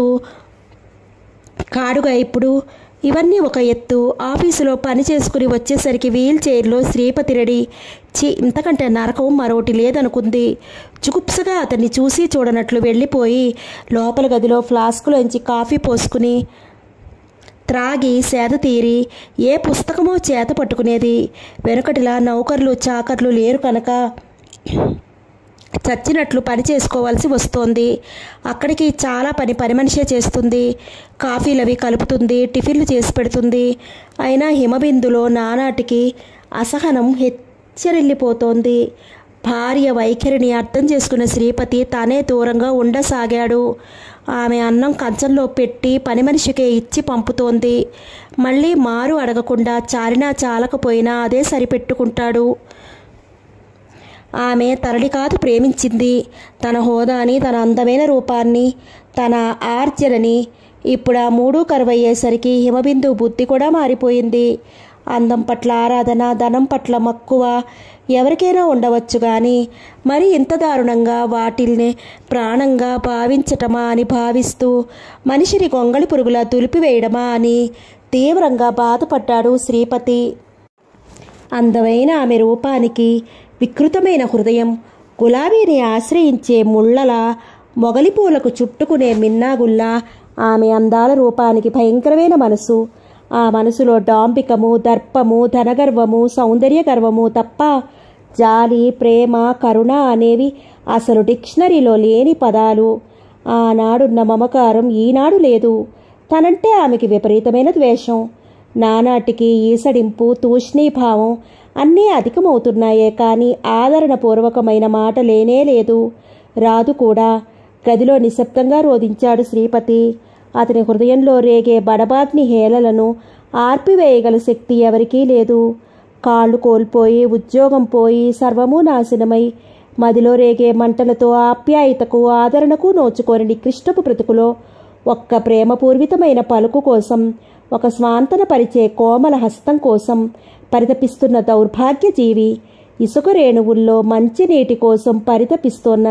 కాడుగా ఇప్పుడు ఇవన్నీ ఒక ఎత్తు ఆఫీసులో పని చేసుకుని వచ్చేసరికి వీల్ చైర్లో శ్రీపతి రెడీ చి ఇంతకంటే నరకం మరోటి లేదనుకుంది చుకుప్సగా అతన్ని చూసి చూడనట్లు వెళ్ళిపోయి లోపల గదిలో ఫ్లాస్కులోంచి కాఫీ పోసుకుని త్రాగి సేద తీరి ఏ పుస్తకమో చేత పట్టుకునేది వెనుకటిలా నౌకర్లు చాకర్లు లేరు కనుక చచ్చినట్లు పని చేసుకోవాల్సి వస్తోంది అక్కడికి చాలా పని పని మనిషే చేస్తుంది కాఫీలు అవి కలుపుతుంది టిఫిన్లు చేసి పెడుతుంది అయినా హిమబిందులో నానాటికి అసహనం హెచ్చరిల్లిపోతోంది భార్య వైఖరిని అర్థం చేసుకున్న శ్రీపతి తానే దూరంగా ఉండసాగాడు ఆమె అన్నం కంచంలో పెట్టి పని మనిషికే ఇచ్చి పంపుతోంది మళ్ళీ మారు అడగకుండా చారినా చాలకపోయినా అదే సరిపెట్టుకుంటాడు ఆమె తరలి కాదు ప్రేమించింది తన హోదాని తన అందమైన రూపాన్ని తన ఆర్జనని ఇప్పుడు ఆ మూడు కరువయ్యేసరికి హిమబిందు బుద్ధి కూడా మారిపోయింది అందం పట్ల ఆరాధన ధనం పట్ల మక్కువ ఎవరికైనా ఉండవచ్చు కానీ మరి ఇంత దారుణంగా వాటిల్ని ప్రాణంగా భావించటమా అని భావిస్తూ మనిషిని గొంగళి పురుగులా తులిపివేయడమా అని తీవ్రంగా బాధపడ్డాడు శ్రీపతి అందమైన ఆమె రూపానికి వికృతమైన హృదయం గులాబీని ఆశ్రయించే ముళ్ళలా మొగలిపూలకు చుట్టుకునే మిన్నాగుల్లా ఆమె అందాల రూపానికి భయంకరమైన మనసు ఆ మనసులో డాంబికము దర్పము ధనగర్వము సౌందర్య గర్వము తప్ప జాలి ప్రేమ కరుణ అనేవి అసలు డిక్షనరీలో లేని పదాలు ఆనాడున్న మమకారం ఈనాడు లేదు తనంటే ఆమెకి విపరీతమైన ద్వేషం నానాటికి ఈసడింపు తూష్ణీభావం అన్నీ అధికమవుతున్నాయే కానీ ఆదరణపూర్వకమైన మాట లేనే లేదు రాదు కూడా గదిలో నిశ్శబ్దంగా రోధించాడు శ్రీపతి అతని హృదయంలో రేగే బడబాగ్ని హేళలను ఆర్పివేయగల శక్తి ఎవరికీ లేదు కాళ్ళు కోల్పోయి ఉద్యోగం పోయి సర్వము నాశనమై మదిలో రేగే మంటలతో ఆప్యాయతకు ఆదరణకు నోచుకోని నికృష్టపు బ్రతుకులో ఒక్క ప్రేమపూర్వితమైన పలుకు కోసం ఒక స్వాంతన పరిచే కోమల హస్తం కోసం పరితపిస్తున్న దౌర్భాగ్య జీవి ఇసుక రేణువుల్లో మంచినీటి కోసం పరితపిస్తున్న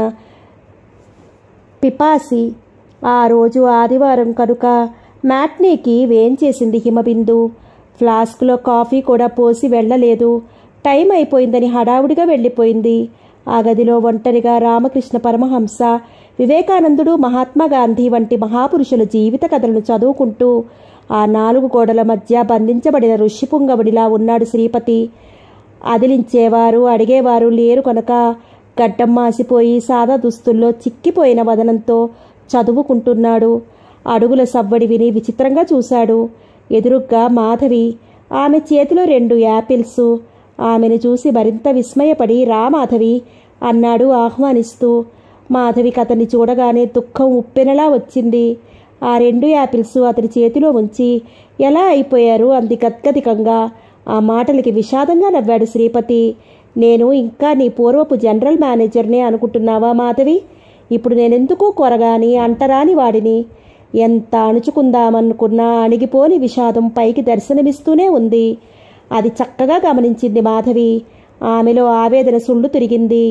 పిపాసి ఆ రోజు ఆదివారం కనుక మ్యాట్నీకి వేంచేసింది హిమబిందు ఫ్లాస్క్లో కాఫీ కూడా పోసి వెళ్ళలేదు టైం అయిపోయిందని హడావుడిగా వెళ్ళిపోయింది ఆ గదిలో ఒంటరిగా రామకృష్ణ పరమహంస వివేకానందుడు మహాత్మా గాంధీ వంటి మహాపురుషుల జీవిత కథలను చదువుకుంటూ ఆ నాలుగు గోడల మధ్య బంధించబడిన ఋషిపుంగవుడిలా ఉన్నాడు శ్రీపతి అదిలించేవారు అడిగేవారు లేరు కనుక గడ్డం మాసిపోయి సాదా దుస్తుల్లో చిక్కిపోయిన వదనంతో చదువుకుంటున్నాడు అడుగుల సవ్వడి విని విచిత్రంగా చూశాడు ఎదురుగ్గా మాధవి ఆమె చేతిలో రెండు యాపిల్స్ ఆమెను చూసి మరింత విస్మయపడి రా మాధవి అన్నాడు ఆహ్వానిస్తూ మాధవికి అతన్ని చూడగానే దుఃఖం ఉప్పెనలా వచ్చింది ఆ రెండు యాపిల్స్ అతని చేతిలో ఉంచి ఎలా అయిపోయారు అంది గద్గదికంగా ఆ మాటలకి విషాదంగా నవ్వాడు శ్రీపతి నేను ఇంకా నీ పూర్వపు జనరల్ మేనేజర్నే అనుకుంటున్నావా మాధవి ఇప్పుడు నేనెందుకు కొరగాని అంటరాని వాడిని ఎంత అణుచుకుందామనుకున్నా అణిగిపోని విషాదం పైకి దర్శనమిస్తూనే ఉంది అది చక్కగా గమనించింది మాధవి ఆమెలో ఆవేదన సుళ్ళు తిరిగింది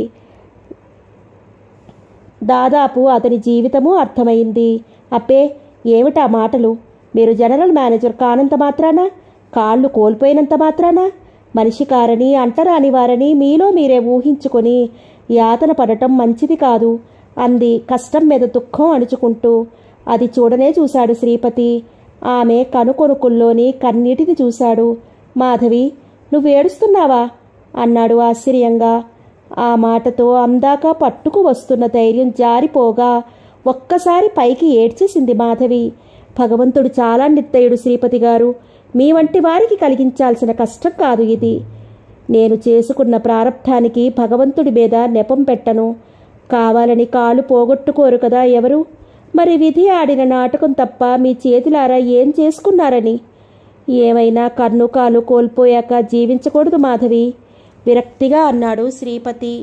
దాదాపు అతని జీవితము అర్థమైంది అప్పే ఏమిటా మాటలు మీరు జనరల్ మేనేజర్ కానంత మాత్రాన కాళ్ళు కోల్పోయినంత మాత్రాన మనిషి కారని అంటరాని వారని మీలో మీరే ఊహించుకొని యాతన పడటం మంచిది కాదు అంది కష్టం మీద దుఃఖం అణుచుకుంటూ అది చూడనే చూశాడు శ్రీపతి ఆమె కనుకొనుకుల్లోని కన్నీటిని చూశాడు మాధవి నువ్వు ఏడుస్తున్నావా అన్నాడు ఆశ్చర్యంగా ఆ మాటతో అందాక పట్టుకు వస్తున్న ధైర్యం జారిపోగా ఒక్కసారి పైకి ఏడ్చేసింది మాధవి భగవంతుడు చాలా నిత్తయుడు శ్రీపతి గారు మీ వంటి వారికి కలిగించాల్సిన కష్టం కాదు ఇది నేను చేసుకున్న ప్రారంధానికి భగవంతుడి మీద నెపం పెట్టను కావాలని కాలు పోగొట్టుకోరు కదా ఎవరు మరి విధి ఆడిన నాటకం తప్ప మీ చేతులారా ఏం చేసుకున్నారని ఏమైనా కన్ను కాలు కోల్పోయాక జీవించకూడదు మాధవి విరక్తిగా అన్నాడు శ్రీపతి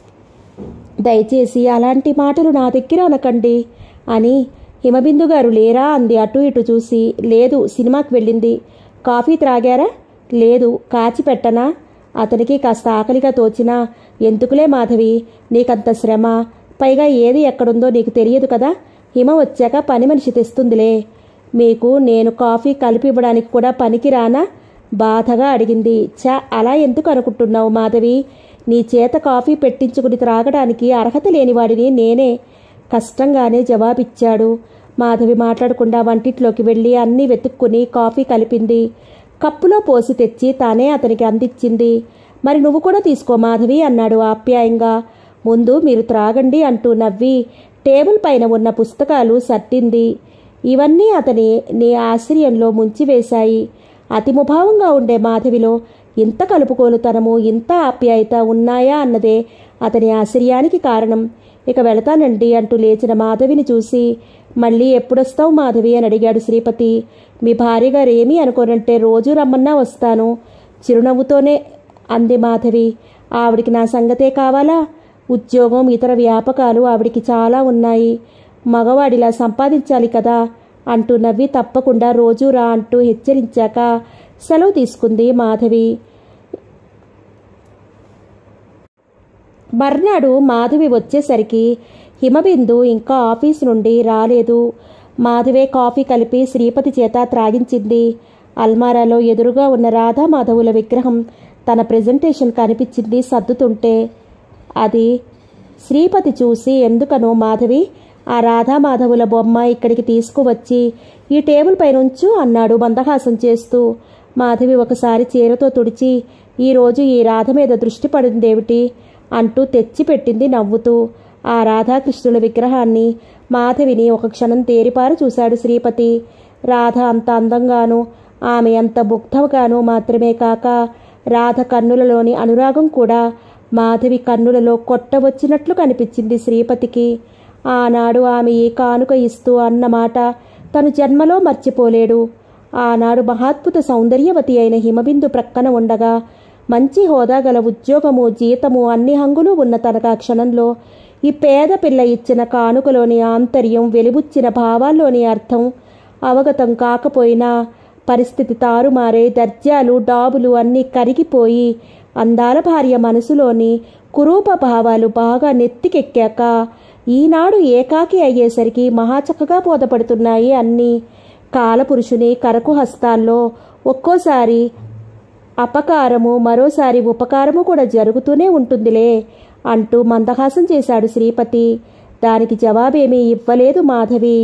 దయచేసి అలాంటి మాటలు నా దగ్గర అనకండి అని హిమబిందు గారు లేరా అంది అటు ఇటు చూసి లేదు సినిమాకి వెళ్ళింది కాఫీ త్రాగారా లేదు కాచి పెట్టనా అతనికి కాస్త ఆకలిగా తోచినా ఎందుకులే మాధవి నీకంత శ్రమ పైగా ఏది ఎక్కడుందో నీకు తెలియదు కదా హిమ వచ్చాక పని మనిషి తెస్తుందిలే మీకు నేను కాఫీ కలిపి ఇవ్వడానికి కూడా పనికిరానా బాధగా అడిగింది చా అలా ఎందుకు అనుకుంటున్నావు మాధవి నీ చేత కాఫీ పెట్టించుకుని త్రాగడానికి అర్హత లేనివాడిని నేనే కష్టంగానే జవాబిచ్చాడు మాధవి మాట్లాడకుండా వంటిట్లోకి వెళ్ళి అన్నీ వెతుక్కుని కాఫీ కలిపింది కప్పులో పోసి తెచ్చి తానే అతనికి అందించింది మరి నువ్వు కూడా తీసుకో మాధవి అన్నాడు ఆప్యాయంగా ముందు మీరు త్రాగండి అంటూ నవ్వి టేబుల్ పైన ఉన్న పుస్తకాలు సర్టింది ఇవన్నీ అతని నీ ఆశ్చర్యంలో ముంచివేశాయి అతిముభావంగా ఉండే మాధవిలో ఇంత కలుపుకోలుతనము ఇంత ఆప్యాయత ఉన్నాయా అన్నదే అతని ఆశ్చర్యానికి కారణం ఇక వెళతానండి అంటూ లేచిన మాధవిని చూసి మళ్ళీ ఎప్పుడొస్తావు మాధవి అని అడిగాడు శ్రీపతి మీ భార్య గారు ఏమీ అనుకోనంటే రోజు రమ్మన్నా వస్తాను చిరునవ్వుతోనే అంది మాధవి ఆవిడికి నా సంగతే కావాలా ఉద్యోగం ఇతర వ్యాపకాలు ఆవిడికి చాలా ఉన్నాయి మగవాడిలా సంపాదించాలి కదా అంటూ నవ్వి తప్పకుండా రోజు రా అంటూ హెచ్చరించాక సెలవు తీసుకుంది మాధవి మర్నాడు మాధవి వచ్చేసరికి హిమబిందు ఇంకా ఆఫీస్ నుండి రాలేదు మాధవే కాఫీ కలిపి శ్రీపతి చేత త్రాగించింది అల్మారాలో ఎదురుగా ఉన్న రాధా మాధవుల విగ్రహం తన ప్రెజెంటేషన్ కనిపించింది సర్దుతుంటే అది శ్రీపతి చూసి ఎందుకనో మాధవి ఆ రాధా మాధవుల బొమ్మ ఇక్కడికి తీసుకువచ్చి ఈ టేబుల్ పైన ఉంచు అన్నాడు మందహాసం చేస్తూ మాధవి ఒకసారి చీరతో తుడిచి ఈరోజు ఈ రాధ మీద దృష్టి పడిందేమిటి అంటూ తెచ్చిపెట్టింది నవ్వుతూ ఆ రాధాకృష్ణుల విగ్రహాన్ని మాధవిని ఒక క్షణం తేరిపారు చూశాడు శ్రీపతి రాధ అంత అందంగాను ఆమె అంత ముగ్ధగాను మాత్రమే కాక రాధ కన్నులలోని అనురాగం కూడా మాధవి కన్నులలో కొట్టవచ్చినట్లు కనిపించింది శ్రీపతికి ఆనాడు ఆమె ఈ కానుక ఇస్తూ అన్నమాట తను జన్మలో మర్చిపోలేడు ఆనాడు మహాద్భుత సౌందర్యవతి అయిన హిమబిందు ప్రక్కన ఉండగా మంచి హోదా గల ఉద్యోగము జీతము అన్ని హంగులు ఉన్న తనకు ఆ క్షణంలో ఈ పేద పిల్ల ఇచ్చిన కానుకలోని ఆంతర్యం వెలిబుచ్చిన భావాల్లోని అర్థం అవగతం కాకపోయినా పరిస్థితి తారుమారే దర్జాలు డాబులు అన్నీ కరిగిపోయి అందాల భార్య మనసులోని కురూప భావాలు బాగా నెత్తికెక్కాక ఈనాడు ఏకాకి అయ్యేసరికి మహాచక్కగా బోధపడుతున్నాయి అన్నీ కాలపురుషుని కరకు హస్తాల్లో ఒక్కోసారి అపకారము మరోసారి ఉపకారము కూడా జరుగుతూనే ఉంటుందిలే అంటూ మందహాసం చేశాడు శ్రీపతి దానికి జవాబేమీ ఇవ్వలేదు మాధవి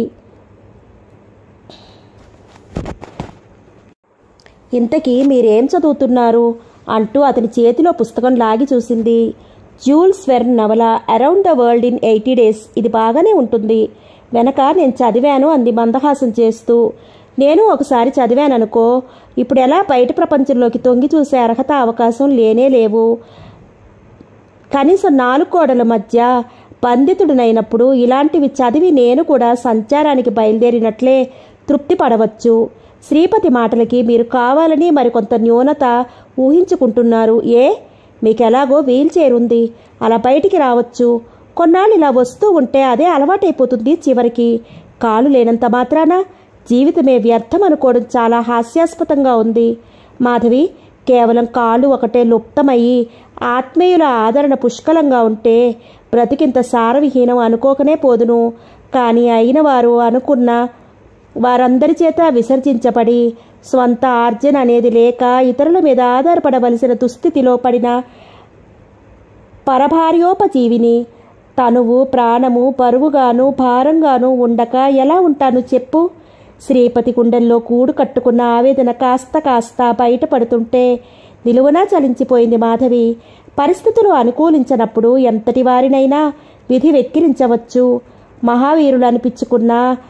ఇంతకీ మీరేం చదువుతున్నారు అంటూ అతని చేతిలో పుస్తకం లాగి చూసింది జూల్స్ వెర్న్ నవల around the world in eighty days ఇది బాగానే ఉంటుంది వెనక నేను చదివాను అంది మందహాసం చేస్తూ నేను ఒకసారి చదివాననుకో ఇప్పుడు ఎలా బయట ప్రపంచంలోకి తొంగి చూసే అర్హత అవకాశం లేనే లేవు కనీసం నాలుగు గోడల మధ్య బంధితుడినైనప్పుడు ఇలాంటివి చదివి నేను కూడా సంచారానికి బయలుదేరినట్లే తృప్తి పడవచ్చు శ్రీపతి మాటలకి మీరు కావాలని మరికొంత న్యూనత ఊహించుకుంటున్నారు ఏ మీకెలాగో వీల్ చైర్ ఉంది అలా బయటికి రావచ్చు కొన్నాళ్ళు ఇలా వస్తూ ఉంటే అదే అలవాటైపోతుంది చివరికి కాలు లేనంత మాత్రాన జీవితమే వ్యర్థం అనుకోవడం చాలా హాస్యాస్పదంగా ఉంది మాధవి కేవలం కాళ్ళు ఒకటే లుప్తమయ్యి ఆత్మీయుల ఆదరణ పుష్కలంగా ఉంటే బ్రతికింత సారవిహీనం అనుకోకనే పోదును కానీ అయిన వారు అనుకున్న వారందరి చేత విసర్జించబడి స్వంత ఆర్జన అనేది లేక ఇతరుల మీద ఆధారపడవలసిన దుస్థితిలో పడిన పరభార్యోపజీవిని తనువు ప్రాణము పరువుగాను భారంగాను ఉండక ఎలా ఉంటాను చెప్పు శ్రీపతి గుండెల్లో కూడు కట్టుకున్న ఆవేదన కాస్త కాస్త బయటపడుతుంటే నిలువునా చలించిపోయింది మాధవి పరిస్థితులు అనుకూలించనప్పుడు ఎంతటి వారినైనా విధి వెక్కిరించవచ్చు మహావీరులు అనిపించుకున్న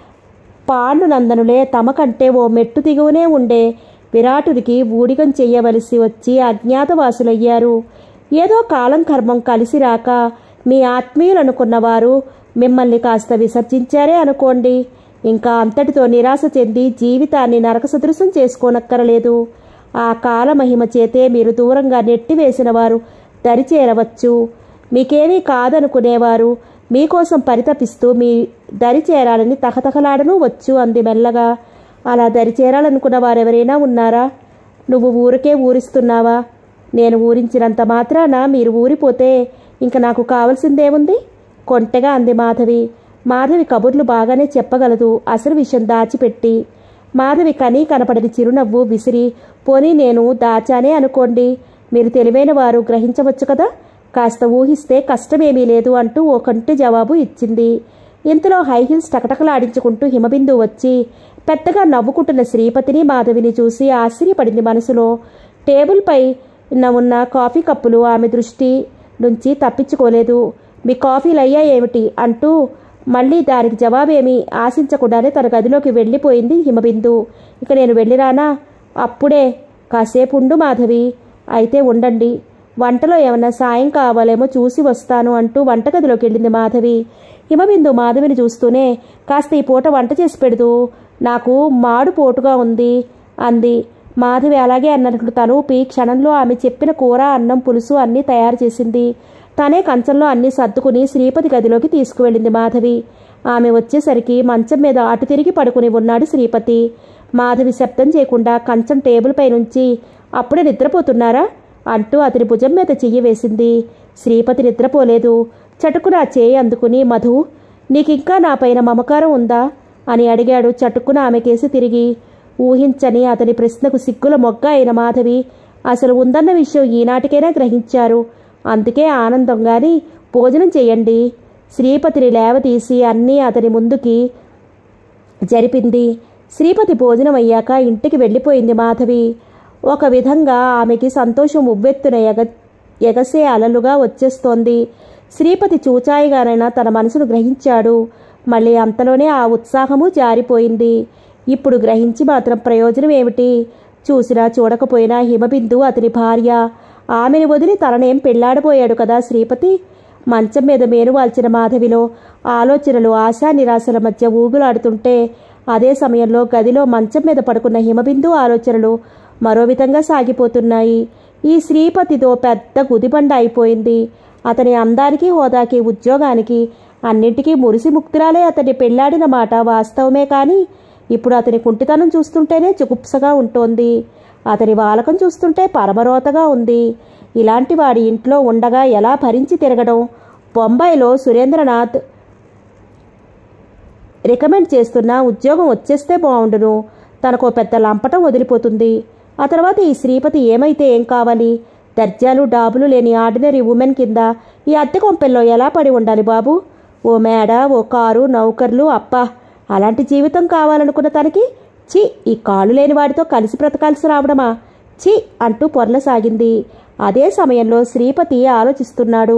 పాండునందనులే తమ కంటే ఓ మెట్టు దిగువనే ఉండే విరాటుడికి ఊడిగం చెయ్యవలసి వచ్చి అజ్ఞాతవాసులయ్యారు ఏదో కాలం కర్మం కలిసి రాక మీ ఆత్మీయులనుకున్నవారు మిమ్మల్ని కాస్త విసర్జించారే అనుకోండి ఇంకా అంతటితో నిరాశ చెంది జీవితాన్ని నరక సదృశం చేసుకోనక్కరలేదు ఆ కాలమహిమ చేతే మీరు దూరంగా నెట్టివేసిన వారు దరిచేరవచ్చు మీకేమీ కాదనుకునేవారు మీకోసం పరితపిస్తూ మీ దరి చేరాలని తహతహలాడను వచ్చు అంది మెల్లగా అలా దరి చేరాలనుకున్న వారెవరైనా ఉన్నారా నువ్వు ఊరికే ఊరిస్తున్నావా నేను ఊరించినంత మాత్రాన మీరు ఊరిపోతే ఇంక నాకు కావలసిందేముంది కొంటెగా అంది మాధవి మాధవి కబుర్లు బాగానే చెప్పగలదు అసలు విషయం దాచిపెట్టి మాధవి కనీ కనపడని చిరునవ్వు విసిరి పోనీ నేను దాచానే అనుకోండి మీరు తెలివైన వారు గ్రహించవచ్చు కదా కాస్త ఊహిస్తే కష్టమేమీ లేదు అంటూ ఓ కంటి జవాబు ఇచ్చింది ఇంతలో హై హీల్స్ టకటకలాడించుకుంటూ హిమబిందు వచ్చి పెద్దగా నవ్వుకుంటున్న శ్రీపతిని మాధవిని చూసి ఆశ్చర్యపడింది మనసులో టేబుల్పై ఉన్న కాఫీ కప్పులు ఆమె దృష్టి నుంచి తప్పించుకోలేదు మీ కాఫీలు అయ్యా ఏమిటి అంటూ మళ్ళీ దానికి జవాబేమీ ఆశించకుండానే తన గదిలోకి వెళ్ళిపోయింది హిమబిందు ఇక నేను వెళ్ళిరానా అప్పుడే కాసేపు ఉండు మాధవి అయితే ఉండండి వంటలో ఏమన్నా సాయం కావాలేమో చూసి వస్తాను అంటూ వంటగదిలోకి వెళ్ళింది మాధవి హిమబిందు మాధవిని చూస్తూనే కాస్త ఈ పూట వంట చేసి పెడదు నాకు మాడు పోటుగా ఉంది అంది మాధవి అలాగే అన్నట్లు తలూపి క్షణంలో ఆమె చెప్పిన కూర అన్నం పులుసు అన్నీ తయారు చేసింది తనే కంచంలో అన్నీ సర్దుకుని శ్రీపతి గదిలోకి తీసుకువెళ్ళింది మాధవి ఆమె వచ్చేసరికి మంచం మీద అటు తిరిగి పడుకుని ఉన్నాడు శ్రీపతి మాధవి శబ్దం చేయకుండా కంచం టేబుల్పై నుంచి అప్పుడే నిద్రపోతున్నారా అంటూ అతని భుజం మీద చెయ్యి వేసింది శ్రీపతి నిద్రపోలేదు చటుకున ఆ చేయి అందుకుని మధు నీకింకా నాపైన మమకారం ఉందా అని అడిగాడు చటుక్కున ఆమెకేసి తిరిగి ఊహించని అతని ప్రశ్నకు సిగ్గుల మొగ్గ అయిన మాధవి అసలు ఉందన్న విషయం ఈనాటికైనా గ్రహించారు అందుకే ఆనందంగాని భోజనం చేయండి శ్రీపతిని లేవతీసి అన్నీ అతని ముందుకి జరిపింది శ్రీపతి భోజనం అయ్యాక ఇంటికి వెళ్ళిపోయింది మాధవి ఒక విధంగా ఆమెకి సంతోషం ఉవ్వెత్తున ఎగ ఎగసే అలలుగా వచ్చేస్తోంది శ్రీపతి చూచాయిగానైనా తన మనసును గ్రహించాడు మళ్ళీ అంతలోనే ఆ ఉత్సాహము జారిపోయింది ఇప్పుడు గ్రహించి మాత్రం ప్రయోజనం ఏమిటి చూసినా చూడకపోయినా హిమబిందు అతని భార్య ఆమెను వదిలి తననేం పెళ్లాడబోయాడు కదా శ్రీపతి మంచం మీద మేనువాల్చిన మాధవిలో ఆలోచనలు ఆశా నిరాశల మధ్య ఊగులాడుతుంటే అదే సమయంలో గదిలో మంచం మీద పడుకున్న హిమబిందు ఆలోచనలు మరో విధంగా సాగిపోతున్నాయి ఈ శ్రీపతితో పెద్ద గుదిబండ అయిపోయింది అతని అందానికి హోదాకి ఉద్యోగానికి అన్నింటికీ మురిసి ముక్తురాలే అతన్ని పెళ్లాడిన మాట వాస్తవమే కానీ ఇప్పుడు అతని కుంటితనం చూస్తుంటేనే జుగుప్సగా ఉంటోంది అతని వాలకం చూస్తుంటే పరమరోతగా ఉంది ఇలాంటి వాడి ఇంట్లో ఉండగా ఎలా భరించి తిరగడం బొంబాయిలో సురేంద్రనాథ్ రికమెండ్ చేస్తున్న ఉద్యోగం వచ్చేస్తే బాగుండును తనకో పెద్ద లంపటం వదిలిపోతుంది ఆ తర్వాత ఈ శ్రీపతి ఏమైతే ఏం కావాలి దర్జాలు డాబులు లేని ఆర్డినరీ ఉమెన్ కింద ఈ అద్దె కొంపెల్లో ఎలా పడి ఉండాలి బాబు ఓ మేడ ఓ కారు నౌకర్లు అప్పా అలాంటి జీవితం కావాలనుకున్న తనకి చి ఈ కాళ్ళు లేని వాడితో కలిసి బ్రతకాల్సి రావడమా చి అంటూ పొరలసాగింది అదే సమయంలో శ్రీపతి ఆలోచిస్తున్నాడు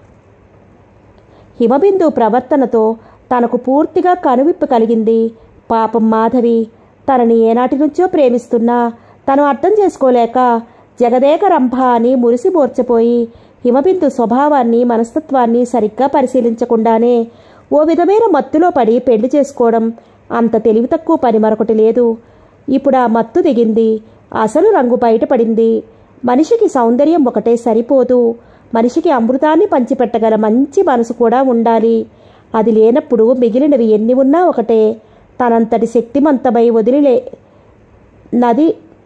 హిమబిందు ప్రవర్తనతో తనకు పూర్తిగా కనువిప్పు కలిగింది పాపం మాధవి తనని ఏనాటి నుంచో ప్రేమిస్తున్నా తను అర్థం చేసుకోలేక జగదేక రంభ అని మురిసి మోర్చపోయి హిమబిందు స్వభావాన్ని మనస్తత్వాన్ని సరిగ్గా పరిశీలించకుండానే ఓ విధమైన మత్తులో పడి పెళ్లి చేసుకోవడం అంత తెలివి తక్కువ పని మరొకటి లేదు ఇప్పుడు ఆ మత్తు దిగింది అసలు రంగు బయటపడింది మనిషికి సౌందర్యం ఒకటే సరిపోదు మనిషికి అమృతాన్ని పంచిపెట్టగల మంచి మనసు కూడా ఉండాలి అది లేనప్పుడు మిగిలినవి ఎన్ని ఉన్నా ఒకటే తనంతటి శక్తిమంతమై వదిలిలే నది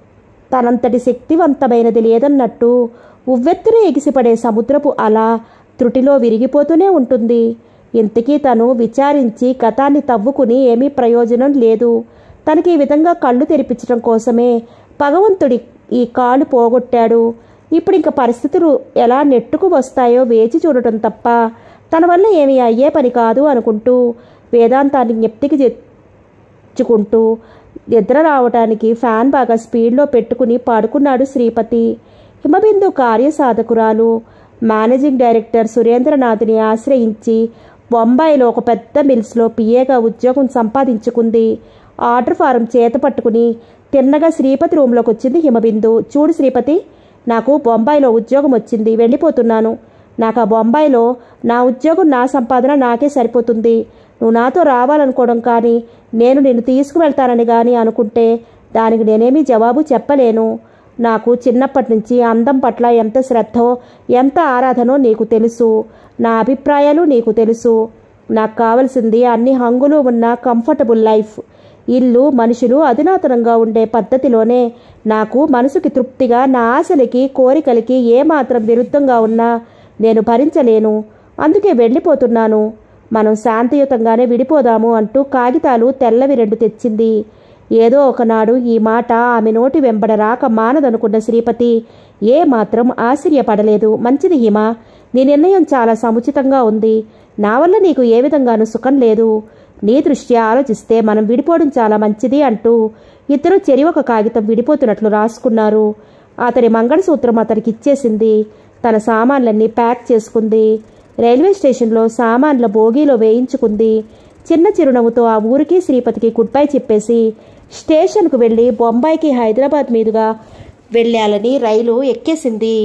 తనంతటి శక్తివంతమైనది లేదన్నట్టు ఉవ్వెత్తున ఎగిసిపడే సముద్రపు అల త్రుటిలో విరిగిపోతూనే ఉంటుంది ఇంతకీ తను విచారించి గతాన్ని తవ్వుకుని ఏమీ ప్రయోజనం లేదు తనకి ఈ విధంగా కళ్ళు తెరిపించడం కోసమే భగవంతుడి ఈ కాలు పోగొట్టాడు ఇప్పుడు ఇంక పరిస్థితులు ఎలా నెట్టుకు వస్తాయో వేచి చూడటం తప్ప తన వల్ల ఏమీ అయ్యే పని కాదు అనుకుంటూ వేదాంతాన్ని జ్ఞప్తికి తెచ్చుకుంటూ నిద్ర రావటానికి ఫ్యాన్ బాగా స్పీడ్లో పెట్టుకుని పడుకున్నాడు శ్రీపతి హిమబిందు కార్యసాధకురాలు మేనేజింగ్ డైరెక్టర్ సురేంద్రనాథ్ని ఆశ్రయించి బొంబాయిలో ఒక పెద్ద మిల్స్లో పిఏగా ఉద్యోగం సంపాదించుకుంది ఆర్డర్ ఫారం చేత పట్టుకుని తిన్నగా శ్రీపతి రూంలోకి వచ్చింది హిమబిందు చూడు శ్రీపతి నాకు బొంబాయిలో ఉద్యోగం వచ్చింది వెళ్ళిపోతున్నాను నాకు ఆ బొంబాయిలో నా ఉద్యోగం నా సంపాదన నాకే సరిపోతుంది నువ్వు నాతో రావాలనుకోవడం కానీ నేను నిన్ను తీసుకువెళ్తానని కానీ అనుకుంటే దానికి నేనేమీ జవాబు చెప్పలేను నాకు చిన్నప్పటి నుంచి అందం పట్ల ఎంత శ్రద్ధో ఎంత ఆరాధనో నీకు తెలుసు నా అభిప్రాయాలు నీకు తెలుసు నాకు కావలసింది అన్ని హంగులు ఉన్న కంఫర్టబుల్ లైఫ్ ఇల్లు మనుషులు అధునాతనంగా ఉండే పద్ధతిలోనే నాకు మనసుకి తృప్తిగా నా ఆశలకి కోరికలకి ఏమాత్రం విరుద్ధంగా ఉన్నా నేను భరించలేను అందుకే వెళ్ళిపోతున్నాను మనం శాంతియుతంగానే విడిపోదాము అంటూ కాగితాలు తెల్లవి రెండు తెచ్చింది ఏదో ఒకనాడు ఈ మాట ఆమె నోటి వెంబడ రాక మానదనుకున్న శ్రీపతి ఏ మాత్రం ఆశ్చర్యపడలేదు మంచిది హిమ నీ నిర్ణయం చాలా సముచితంగా ఉంది నా వల్ల నీకు ఏ విధంగానూ సుఖం లేదు నీ దృష్ట్యా ఆలోచిస్తే మనం విడిపోవడం చాలా మంచిది అంటూ ఇద్దరు చెరి ఒక కాగితం విడిపోతున్నట్లు రాసుకున్నారు అతని మంగళసూత్రం అతనికి ఇచ్చేసింది తన సామాన్లన్నీ ప్యాక్ చేసుకుంది రైల్వే స్టేషన్లో సామాన్ల బోగీలో వేయించుకుంది చిన్న చిరునవ్వుతో ఆ ఊరికి శ్రీపతికి గుడ్ బై చెప్పేసి స్టేషన్కు వెళ్ళి బొంబాయికి హైదరాబాద్ మీదుగా వెళ్ళాలని రైలు ఎక్కేసింది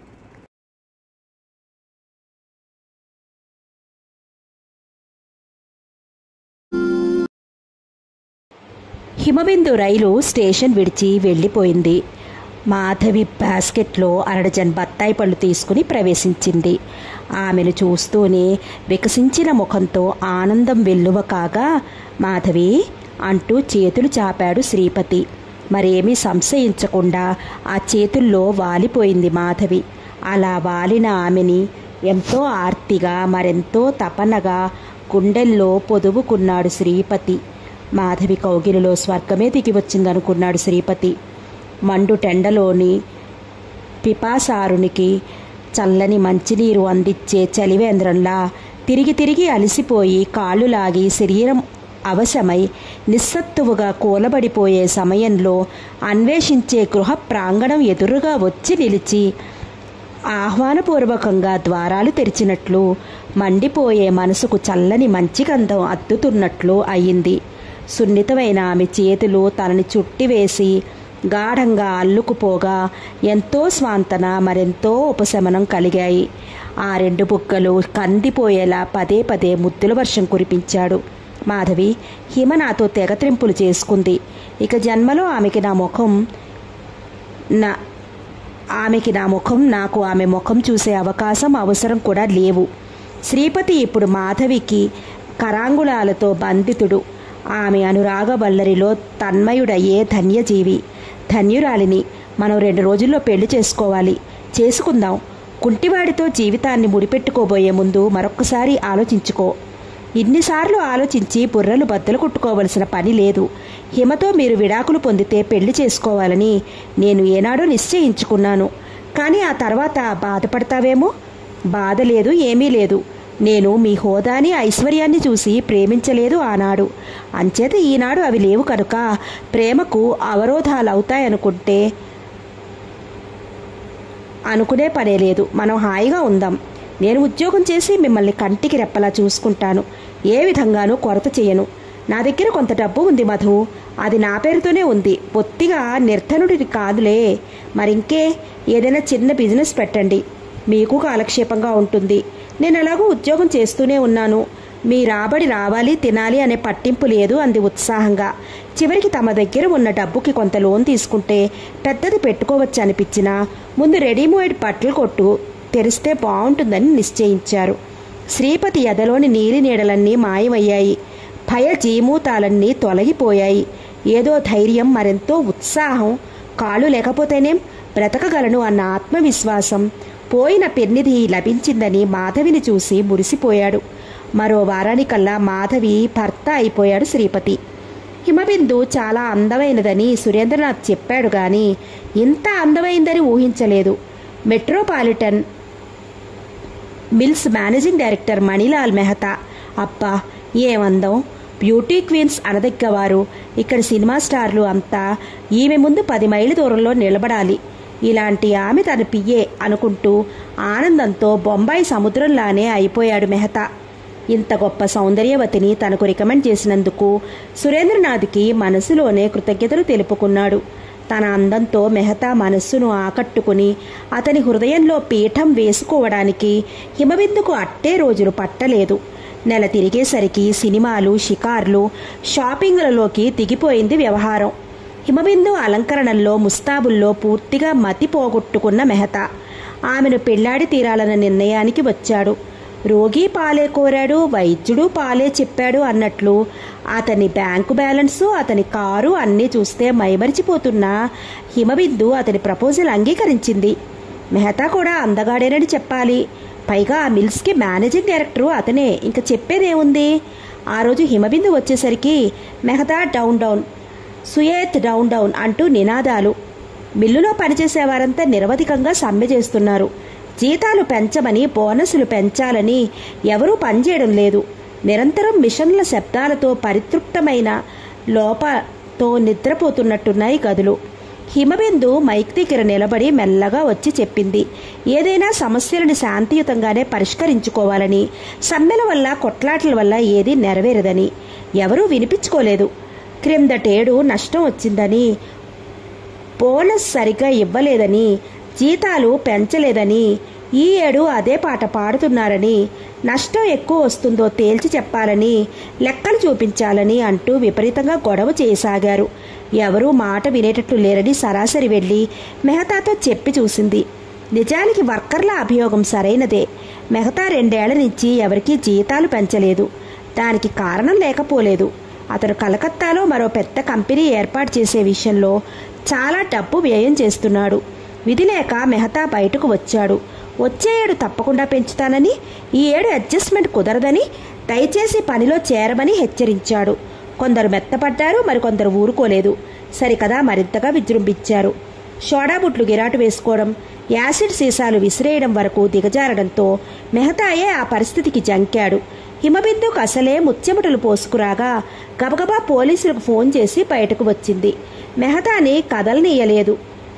హిమబిందు రైలు స్టేషన్ విడిచి వెళ్ళిపోయింది మాధవి బాస్కెట్లో అరడజన్ బత్తాయి పళ్ళు తీసుకుని ప్రవేశించింది ఆమెను చూస్తూనే వికసించిన ముఖంతో ఆనందం వెల్లువ కాగా మాధవి అంటూ చేతులు చాపాడు శ్రీపతి మరేమీ సంశయించకుండా ఆ చేతుల్లో వాలిపోయింది మాధవి అలా వాలిన ఆమెని ఎంతో ఆర్తిగా మరెంతో తపనగా గుండెల్లో పొదువుకున్నాడు శ్రీపతి మాధవి కౌగిలిలో స్వర్గమే దిగి వచ్చిందనుకున్నాడు శ్రీపతి మండు టెండలోని పిపాసారునికి చల్లని మంచినీరు అందించే చలివేంద్రంలా తిరిగి తిరిగి అలసిపోయి కాళ్ళు లాగి శరీరం అవశమై నిస్సత్తువుగా కూలబడిపోయే సమయంలో అన్వేషించే గృహ ప్రాంగణం ఎదురుగా వచ్చి నిలిచి ఆహ్వానపూర్వకంగా ద్వారాలు తెరిచినట్లు మండిపోయే మనసుకు చల్లని మంచి గంధం అద్దుతున్నట్లు అయింది సున్నితమైన ఆమె చేతులు తనని చుట్టివేసి గాఢంగా అల్లుకుపోగా ఎంతో స్వాంతన మరెంతో ఉపశమనం కలిగాయి ఆ రెండు బుగ్గలు కందిపోయేలా పదే పదే ముద్దుల వర్షం కురిపించాడు మాధవి హిమ నాతో తెగత్రింపులు చేసుకుంది ఇక జన్మలో ఆమెకి నా ముఖం నా ఆమెకి నా ముఖం నాకు ఆమె ముఖం చూసే అవకాశం అవసరం కూడా లేవు శ్రీపతి ఇప్పుడు మాధవికి కరాంగుళాలతో బంధితుడు ఆమె అనురాగ వల్లరిలో తన్మయుడయ్యే ధన్యజీవి ధన్యురాలిని మనం రెండు రోజుల్లో పెళ్లి చేసుకోవాలి చేసుకుందాం కుంటివాడితో జీవితాన్ని ముడిపెట్టుకోబోయే ముందు మరొక్కసారి ఆలోచించుకో ఇన్నిసార్లు ఆలోచించి బుర్రలు బద్దలు కుట్టుకోవలసిన పని లేదు హిమతో మీరు విడాకులు పొందితే పెళ్లి చేసుకోవాలని నేను ఏనాడో నిశ్చయించుకున్నాను కానీ ఆ తర్వాత బాధపడతావేమో బాధ లేదు ఏమీ లేదు నేను మీ హోదాని ఐశ్వర్యాన్ని చూసి ప్రేమించలేదు ఆనాడు అంచేత ఈనాడు అవి లేవు కనుక ప్రేమకు అవరోధాలు అవుతాయనుకుంటే అనుకునే పనే లేదు మనం హాయిగా ఉందాం నేను ఉద్యోగం చేసి మిమ్మల్ని కంటికి రెప్పలా చూసుకుంటాను ఏ విధంగానూ కొరత చేయను నా దగ్గర కొంత డబ్బు ఉంది మధు అది నా పేరుతోనే ఉంది బొత్తిగా నిర్ధనుడిని కాదులే మరింకే ఏదైనా చిన్న బిజినెస్ పెట్టండి మీకు కాలక్షేపంగా ఉంటుంది నేను ఎలాగో ఉద్యోగం చేస్తూనే ఉన్నాను మీ రాబడి రావాలి తినాలి అనే పట్టింపు లేదు అంది ఉత్సాహంగా చివరికి తమ దగ్గర ఉన్న డబ్బుకి కొంత లోన్ తీసుకుంటే పెద్దది పెట్టుకోవచ్చు అనిపించినా ముందు రెడీమేడ్ బట్టలు కొట్టు తెరిస్తే బాగుంటుందని నిశ్చయించారు శ్రీపతి ఎదలోని నీలి నీడలన్నీ మాయమయ్యాయి భయ జీమూతాలన్నీ తొలగిపోయాయి ఏదో ధైర్యం మరెంతో ఉత్సాహం కాళ్ళు లేకపోతేనేం బ్రతకగలను అన్న ఆత్మవిశ్వాసం పోయిన పెన్నిధి లభించిందని మాధవిని చూసి మురిసిపోయాడు మరో వారానికల్లా మాధవి భర్త అయిపోయాడు శ్రీపతి హిమబిందు చాలా అందమైనదని సురేంద్రనాథ్ చెప్పాడు గాని ఇంత అందమైందని ఊహించలేదు metropolitan mills managing director Manilal Mehta అబ్బా ఏమందం బ్యూటీ క్వీన్స్ అనదగ్గవారు ఇక్కడ సినిమా స్టార్లు అంతా ఈమె ముందు పది మైళ్ళ దూరంలో నిలబడాలి ఇలాంటి ఆమె తన పియ్యే అనుకుంటూ ఆనందంతో బొంబాయి సముద్రంలానే అయిపోయాడు మెహతా ఇంత గొప్ప సౌందర్యవతిని తనకు రికమెండ్ చేసినందుకు సురేంద్రనాథ్కి మనసులోనే కృతజ్ఞతలు తెలుపుకున్నాడు తన అందంతో మెహతా మనస్సును ఆకట్టుకుని అతని హృదయంలో పీఠం వేసుకోవడానికి హిమబిందుకు అట్టే రోజులు పట్టలేదు నెల తిరిగేసరికి సినిమాలు షికార్లు షాపింగ్లలోకి దిగిపోయింది వ్యవహారం హిమబిందు అలంకరణల్లో ముస్తాబుల్లో పూర్తిగా మతి పోగొట్టుకున్న మెహతా ఆమెను పెళ్లాడి తీరాలన్న నిర్ణయానికి వచ్చాడు రోగి పాలే కోరాడు వైద్యుడు పాలే చెప్పాడు అన్నట్లు అతని బ్యాంకు బ్యాలెన్సు అతని కారు అన్నీ చూస్తే మైమరిచిపోతున్న హిమబిందు అతని ప్రపోజల్ అంగీకరించింది మెహతా కూడా అందగాడేనని చెప్పాలి పైగా ఆ మిల్స్కి మేనేజింగ్ డైరెక్టరు అతనే ఇంక చెప్పేదేముంది ఆ రోజు హిమబిందు వచ్చేసరికి మెహతా డౌన్ డౌన్ సుయేత్ డౌన్ డౌన్ అంటూ నినాదాలు మిల్లులో పనిచేసేవారంతా నిరవధికంగా సమ్మె చేస్తున్నారు జీతాలు పెంచమని బోనసులు పెంచాలని ఎవరూ పనిచేయడం లేదు నిరంతరం మిషన్ల శబ్దాలతో పరితృప్తమైన లోపతో నిద్రపోతున్నట్టున్నాయి గదులు హిమబిందు మైక్ దగ్గర నిలబడి మెల్లగా వచ్చి చెప్పింది ఏదైనా సమస్యలను శాంతియుతంగానే పరిష్కరించుకోవాలని సమ్మెల వల్ల కొట్లాటల వల్ల ఏదీ నెరవేరదని ఎవరూ వినిపించుకోలేదు క్రిందటేడు నష్టం వచ్చిందని బోనస్ సరిగ్గా ఇవ్వలేదని జీతాలు పెంచలేదని ఈ ఏడు అదే పాట పాడుతున్నారని నష్టం ఎక్కువ వస్తుందో తేల్చి చెప్పాలని లెక్కలు చూపించాలని అంటూ విపరీతంగా గొడవ చేయసాగారు ఎవరూ మాట వినేటట్లు లేరని సరాసరి వెళ్ళి మెహతాతో చెప్పి చూసింది నిజానికి వర్కర్ల అభియోగం సరైనదే మెహతా రెండేళ్ల నుంచి ఎవరికీ జీతాలు పెంచలేదు దానికి కారణం లేకపోలేదు అతను కలకత్తాలో మరో పెద్ద కంపెనీ ఏర్పాటు చేసే విషయంలో చాలా డబ్బు వ్యయం చేస్తున్నాడు విధి లేక మెహతా బయటకు వచ్చాడు వచ్చే ఏడు తప్పకుండా పెంచుతానని ఈ ఏడు అడ్జస్ట్మెంట్ కుదరదని దయచేసి పనిలో చేరమని హెచ్చరించాడు కొందరు మెత్తపడ్డారు మరికొందరు ఊరుకోలేదు సరికదా మరింతగా విజృంభించారు సోడా బుట్లు గిరాటు వేసుకోవడం యాసిడ్ సీసాలు విసిరేయడం వరకు దిగజారడంతో మెహతాయే ఆ పరిస్థితికి జంకాడు హిమబిందుకు అసలే ముచ్చెమటలు పోసుకురాగా గబగబా పోలీసులకు ఫోన్ చేసి బయటకు వచ్చింది మెహతాని కదలనీయలేదు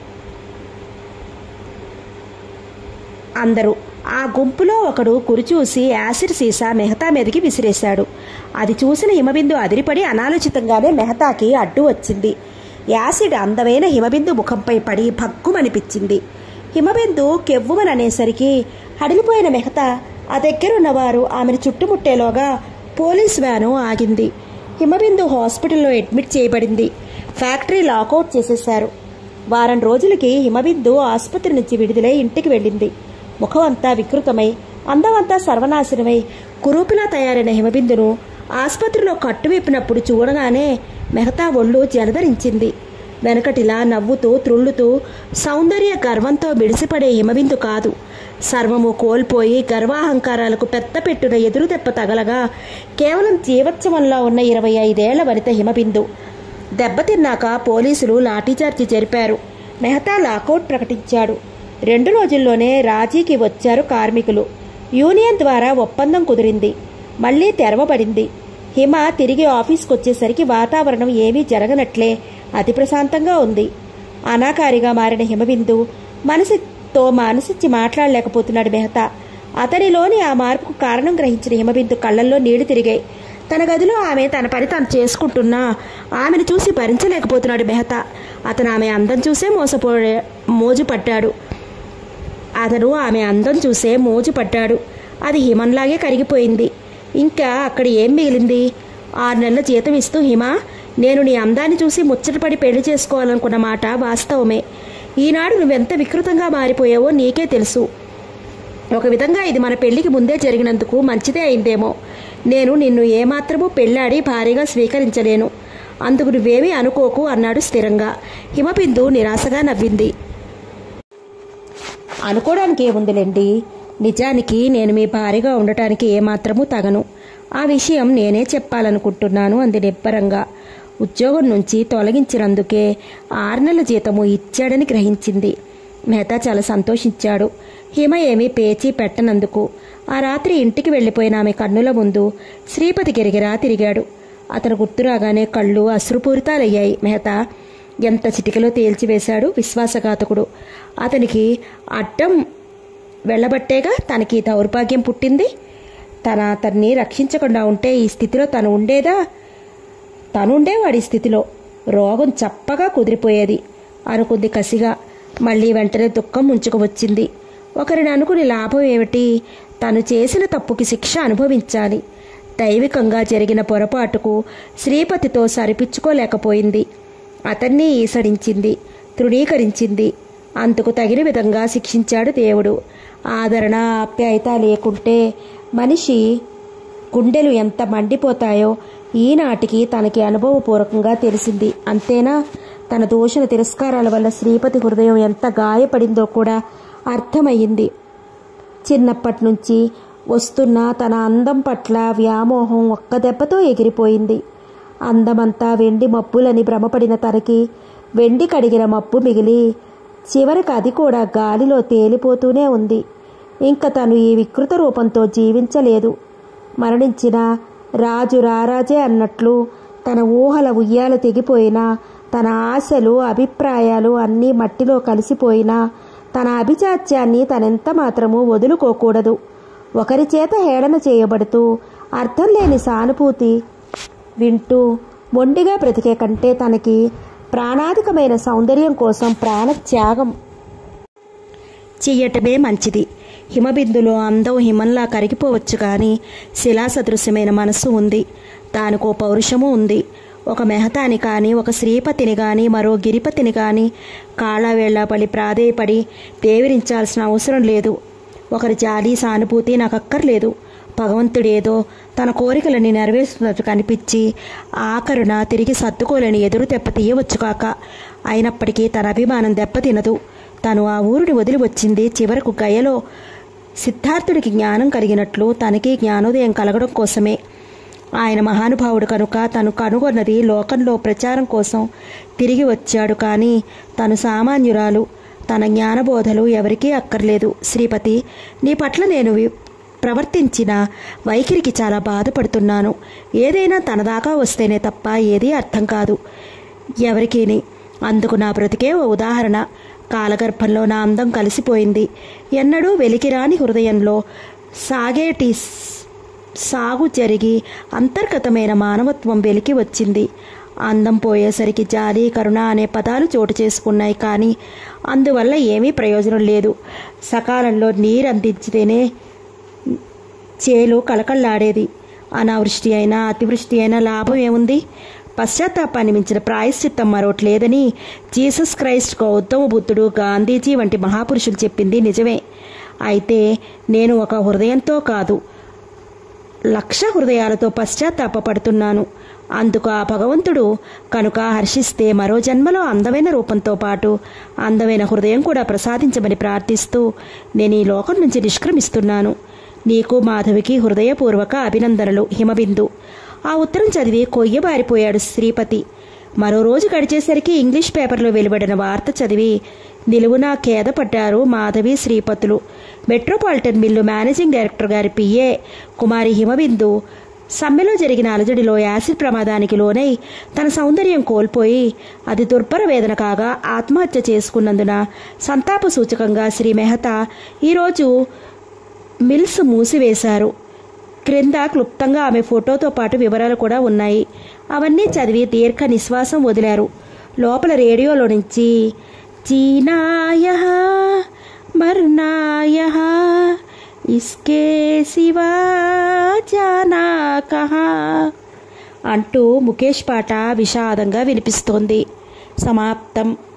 అందరూ ఆ గుంపులో ఒకడు కురిచూసి యాసిడ్ సీసా మెహతా మీదకి విసిరేశాడు అది చూసిన హిమబిందు అదిరిపడి అనాలోచితంగానే మెహతాకి అడ్డు వచ్చింది యాసిడ్ అందమైన హిమబిందు ముఖంపై పడి భగ్గుమనిపించింది హిమబిందు కెవ్వుమని అనేసరికి హడిలిపోయిన మెహతా ఆ దగ్గరున్నవారు ఆమెను చుట్టుముట్టేలోగా పోలీస్ వ్యాను ఆగింది హిమబిందు హాస్పిటల్లో అడ్మిట్ చేయబడింది ఫ్యాక్టరీ లాకౌట్ చేసేశారు వారం రోజులకి హిమబిందు ఆసుపత్రి నుంచి విడుదలై ఇంటికి వెళ్ళింది ముఖం అంతా వికృతమై అందమంతా సర్వనాశనమై కురూపిలా తయారైన హిమబిందును ఆసుపత్రిలో కట్టువిప్పినప్పుడు చూడగానే మెహతా ఒళ్ళు జనధరించింది వెనకటిలా నవ్వుతూ త్రుళ్ళుతూ సౌందర్య గర్వంతో మిడిసిపడే హిమబిందు కాదు సర్వము కోల్పోయి గర్వాహంకారాలకు పెద్ద పెట్టున ఎదురు దెబ్బ తగలగా కేవలం జీవోత్సవంలో ఉన్న ఇరవై ఐదేళ్ల వనిత హిమబిందు దెబ్బతిన్నాక పోలీసులు లాఠీచార్జి జరిపారు మెహతా లాకౌట్ ప్రకటించాడు రెండు రోజుల్లోనే రాజీకి వచ్చారు కార్మికులు యూనియన్ ద్వారా ఒప్పందం కుదిరింది మళ్లీ తెరవబడింది హిమ తిరిగి ఆఫీస్కి వచ్చేసరికి వాతావరణం ఏమీ జరగనట్లే అతి ప్రశాంతంగా ఉంది అనాకారిగా మారిన హిమబిందు మనసుతో మనసిచ్చి మాట్లాడలేకపోతున్నాడు మెహతా అతనిలోని ఆ మార్పుకు కారణం గ్రహించిన హిమబిందు కళ్ళల్లో నీళ్లు తిరిగాయి తన గదిలో ఆమె తన పని తాను చేసుకుంటున్నా ఆమెను చూసి భరించలేకపోతున్నాడు మెహతా అతను ఆమె అందం చూసే మోసపోయే మోజు పడ్డాడు అతను ఆమె అందం చూసే మోజు పడ్డాడు అది హిమంలాగే కరిగిపోయింది ఇంకా అక్కడ ఏం మిగిలింది ఆరు నెలల జీతం ఇస్తూ హిమ నేను నీ అందాన్ని చూసి ముచ్చటపడి పెళ్లి చేసుకోవాలనుకున్న మాట వాస్తవమే ఈనాడు నువ్వెంత వికృతంగా మారిపోయావో నీకే తెలుసు ఒక విధంగా ఇది మన పెళ్లికి ముందే జరిగినందుకు మంచిదే అయిందేమో నేను నిన్ను ఏమాత్రమూ పెళ్ళాడి భారీగా స్వీకరించలేను అందుకు నువ్వేమీ అనుకోకు అన్నాడు స్థిరంగా హిమబిందు నిరాశగా నవ్వింది అనుకోవడానికి ఏముందిలేండి నిజానికి నేను మీ భారీగా ఉండటానికి ఏమాత్రమూ తగను ఆ విషయం నేనే చెప్పాలనుకుంటున్నాను అంది నిబ్బరంగా ఉద్యోగం నుంచి తొలగించినందుకే ఆరు నెలల జీతము ఇచ్చాడని గ్రహించింది మెహతా చాలా సంతోషించాడు హిమ ఏమీ పేచీ పెట్టనందుకు ఆ రాత్రి ఇంటికి వెళ్ళిపోయిన ఆమె కన్నుల ముందు శ్రీపతి గిరిగిరా తిరిగాడు అతను గుర్తురాగానే కళ్ళు అశ్రుపూరితాలయ్యాయి మెహతా ఎంత చిటికలో తేల్చివేశాడు విశ్వాసఘాతకుడు అతనికి అడ్డం వెళ్ళబట్టేగా తనకి దౌర్భాగ్యం పుట్టింది తన అతన్ని రక్షించకుండా ఉంటే ఈ స్థితిలో తను ఉండేదా తనుండేవాడి స్థితిలో రోగం చప్పగా కుదిరిపోయేది అనుకుంది కసిగా మళ్ళీ వెంటనే దుఃఖం ముంచుకు వచ్చింది ఒకరిని అనుకుని లాభం ఏమిటి తను చేసిన తప్పుకి శిక్ష అనుభవించాలి దైవికంగా జరిగిన పొరపాటుకు శ్రీపతితో సరిపుచ్చుకోలేకపోయింది అతన్ని ఈసడించింది తృణీకరించింది అందుకు తగిన విధంగా శిక్షించాడు దేవుడు ఆదరణ ఆప్యాయత లేకుంటే మనిషి గుండెలు ఎంత మండిపోతాయో ఈనాటికి తనకి అనుభవపూర్వకంగా తెలిసింది అంతేనా తన దూషణ తిరస్కారాల వల్ల శ్రీపతి హృదయం ఎంత గాయపడిందో కూడా అర్థమయ్యింది చిన్నప్పటి నుంచి వస్తున్న తన అందం పట్ల వ్యామోహం ఒక్క దెబ్బతో ఎగిరిపోయింది అందమంతా వెండి మప్పులని భ్రమపడిన తనకి వెండి కడిగిన మప్పు మిగిలి చివరికి అది కూడా గాలిలో తేలిపోతూనే ఉంది ఇంకా తను ఈ వికృత రూపంతో జీవించలేదు మరణించిన రాజు రారాజే అన్నట్లు తన ఊహల ఉయ్యాల తెగిపోయినా తన ఆశలు అభిప్రాయాలు అన్నీ మట్టిలో కలిసిపోయినా తన అభిచాత్యాన్ని తనెంత మాత్రమూ వదులుకోకూడదు ఒకరి చేత హేళన చేయబడుతూ అర్థం లేని సానుభూతి వింటూ మొండిగా బ్రతికే కంటే తనకి ప్రాణాధికమైన సౌందర్యం కోసం ప్రాణత్యాగం చెయ్యటమే మంచిది హిమబిందులో అందం హిమంలా కరిగిపోవచ్చు కానీ శిలాసదృశ్యమైన మనస్సు ఉంది దానికో పౌరుషము ఉంది ఒక మెహతాని కానీ ఒక శ్రీపతిని కానీ మరో గిరిపతిని కానీ కాళ్ళవేళ్ల పడి ప్రాధేయపడి దేవిరించాల్సిన అవసరం లేదు ఒకరి జాలి సానుభూతి నాకు అక్కర్లేదు భగవంతుడేదో తన కోరికలని నెరవేరుస్తున్నట్టు కనిపించి ఆఖరున తిరిగి సర్దుకోలేని ఎదురు దెబ్బతీయవచ్చు కాక అయినప్పటికీ తన అభిమానం దెబ్బతినదు తను ఆ ఊరిని వదిలి వచ్చింది చివరకు గయలో సిద్ధార్థుడికి జ్ఞానం కలిగినట్లు తనకి జ్ఞానోదయం కలగడం కోసమే ఆయన మహానుభావుడు కనుక తను కనుగొన్నది లోకంలో ప్రచారం కోసం తిరిగి వచ్చాడు కానీ తను సామాన్యురాలు తన జ్ఞానబోధలు ఎవరికీ అక్కర్లేదు శ్రీపతి నీ పట్ల నేను వి- ప్రవర్తించిన వైఖరికి చాలా బాధపడుతున్నాను ఏదైనా తన దాకా వస్తేనే తప్ప ఏదీ అర్థం కాదు ఎవరికీని అందుకు నా బ్రతికే ఓ ఉదాహరణ కాలగర్భంలో నా అందం కలిసిపోయింది ఎన్నడూ వెలికిరాని హృదయంలో సాగేటి స్- సాగు జరిగి అంతర్గతమైన మానవత్వం వెలికి వచ్చింది అందం పోయేసరికి జాలి కరుణ అనే పదాలు చోటు చేసుకున్నాయి కానీ అందువల్ల ఏమీ ప్రయోజనం లేదు సకాలంలో నీరు అందించితేనే చేలు కలకల్లాడేది అనావృష్టి అయినా అతివృష్టి అయినా లాభం ఏముంది పశ్చాత్తాపాన్ని మించిన ప్రాయశ్చిత్తం మరొకటి లేదని జీసస్ క్రైస్ట్ గౌతమ బుద్ధుడు గాంధీజీ వంటి మహాపురుషులు చెప్పింది నిజమే అయితే నేను ఒక హృదయంతో కాదు లక్ష హృదయాలతో పశ్చాత్తాపడుతున్నాను అందుకు ఆ భగవంతుడు కనుక హర్షిస్తే మరో జన్మలో అందమైన రూపంతో పాటు అందమైన హృదయం కూడా ప్రసాదించమని ప్రార్థిస్తూ నేను ఈ లోకం నుంచి నిష్క్రమిస్తున్నాను నీకు మాధవికి హృదయపూర్వక అభినందనలు హిమబిందు ఆ ఉత్తరం చదివి కొయ్యబారిపోయాడు శ్రీపతి మరో రోజు గడిచేసరికి ఇంగ్లీష్ పేపర్లో వెలువడిన వార్త చదివి నిలువునా ఖేదపడ్డారు మాధవి శ్రీపతులు మెట్రోపాలిటన్ మిల్లు మేనేజింగ్ డైరెక్టర్ గారి పిఏ కుమారి హిమబిందు సమ్మెలో జరిగిన అలజడిలో యాసిడ్ ప్రమాదానికి లోనై తన సౌందర్యం కోల్పోయి అది దుర్భర వేదన కాగా ఆత్మహత్య చేసుకున్నందున సంతాప సూచకంగా శ్రీ మెహతా ఈరోజు మిల్స్ మూసివేశారు క్రింద క్లుప్తంగా ఆమె ఫోటోతో పాటు వివరాలు కూడా ఉన్నాయి అవన్నీ చదివి దీర్ఘ నిశ్వాసం వదిలారు లోపల రేడియోలో నుంచి చీనాయ మర్నాయ ఇస్కే శివా జానా కహా అంటూ ముఖేష్ పాట విషాదంగా వినిపిస్తోంది సమాప్తం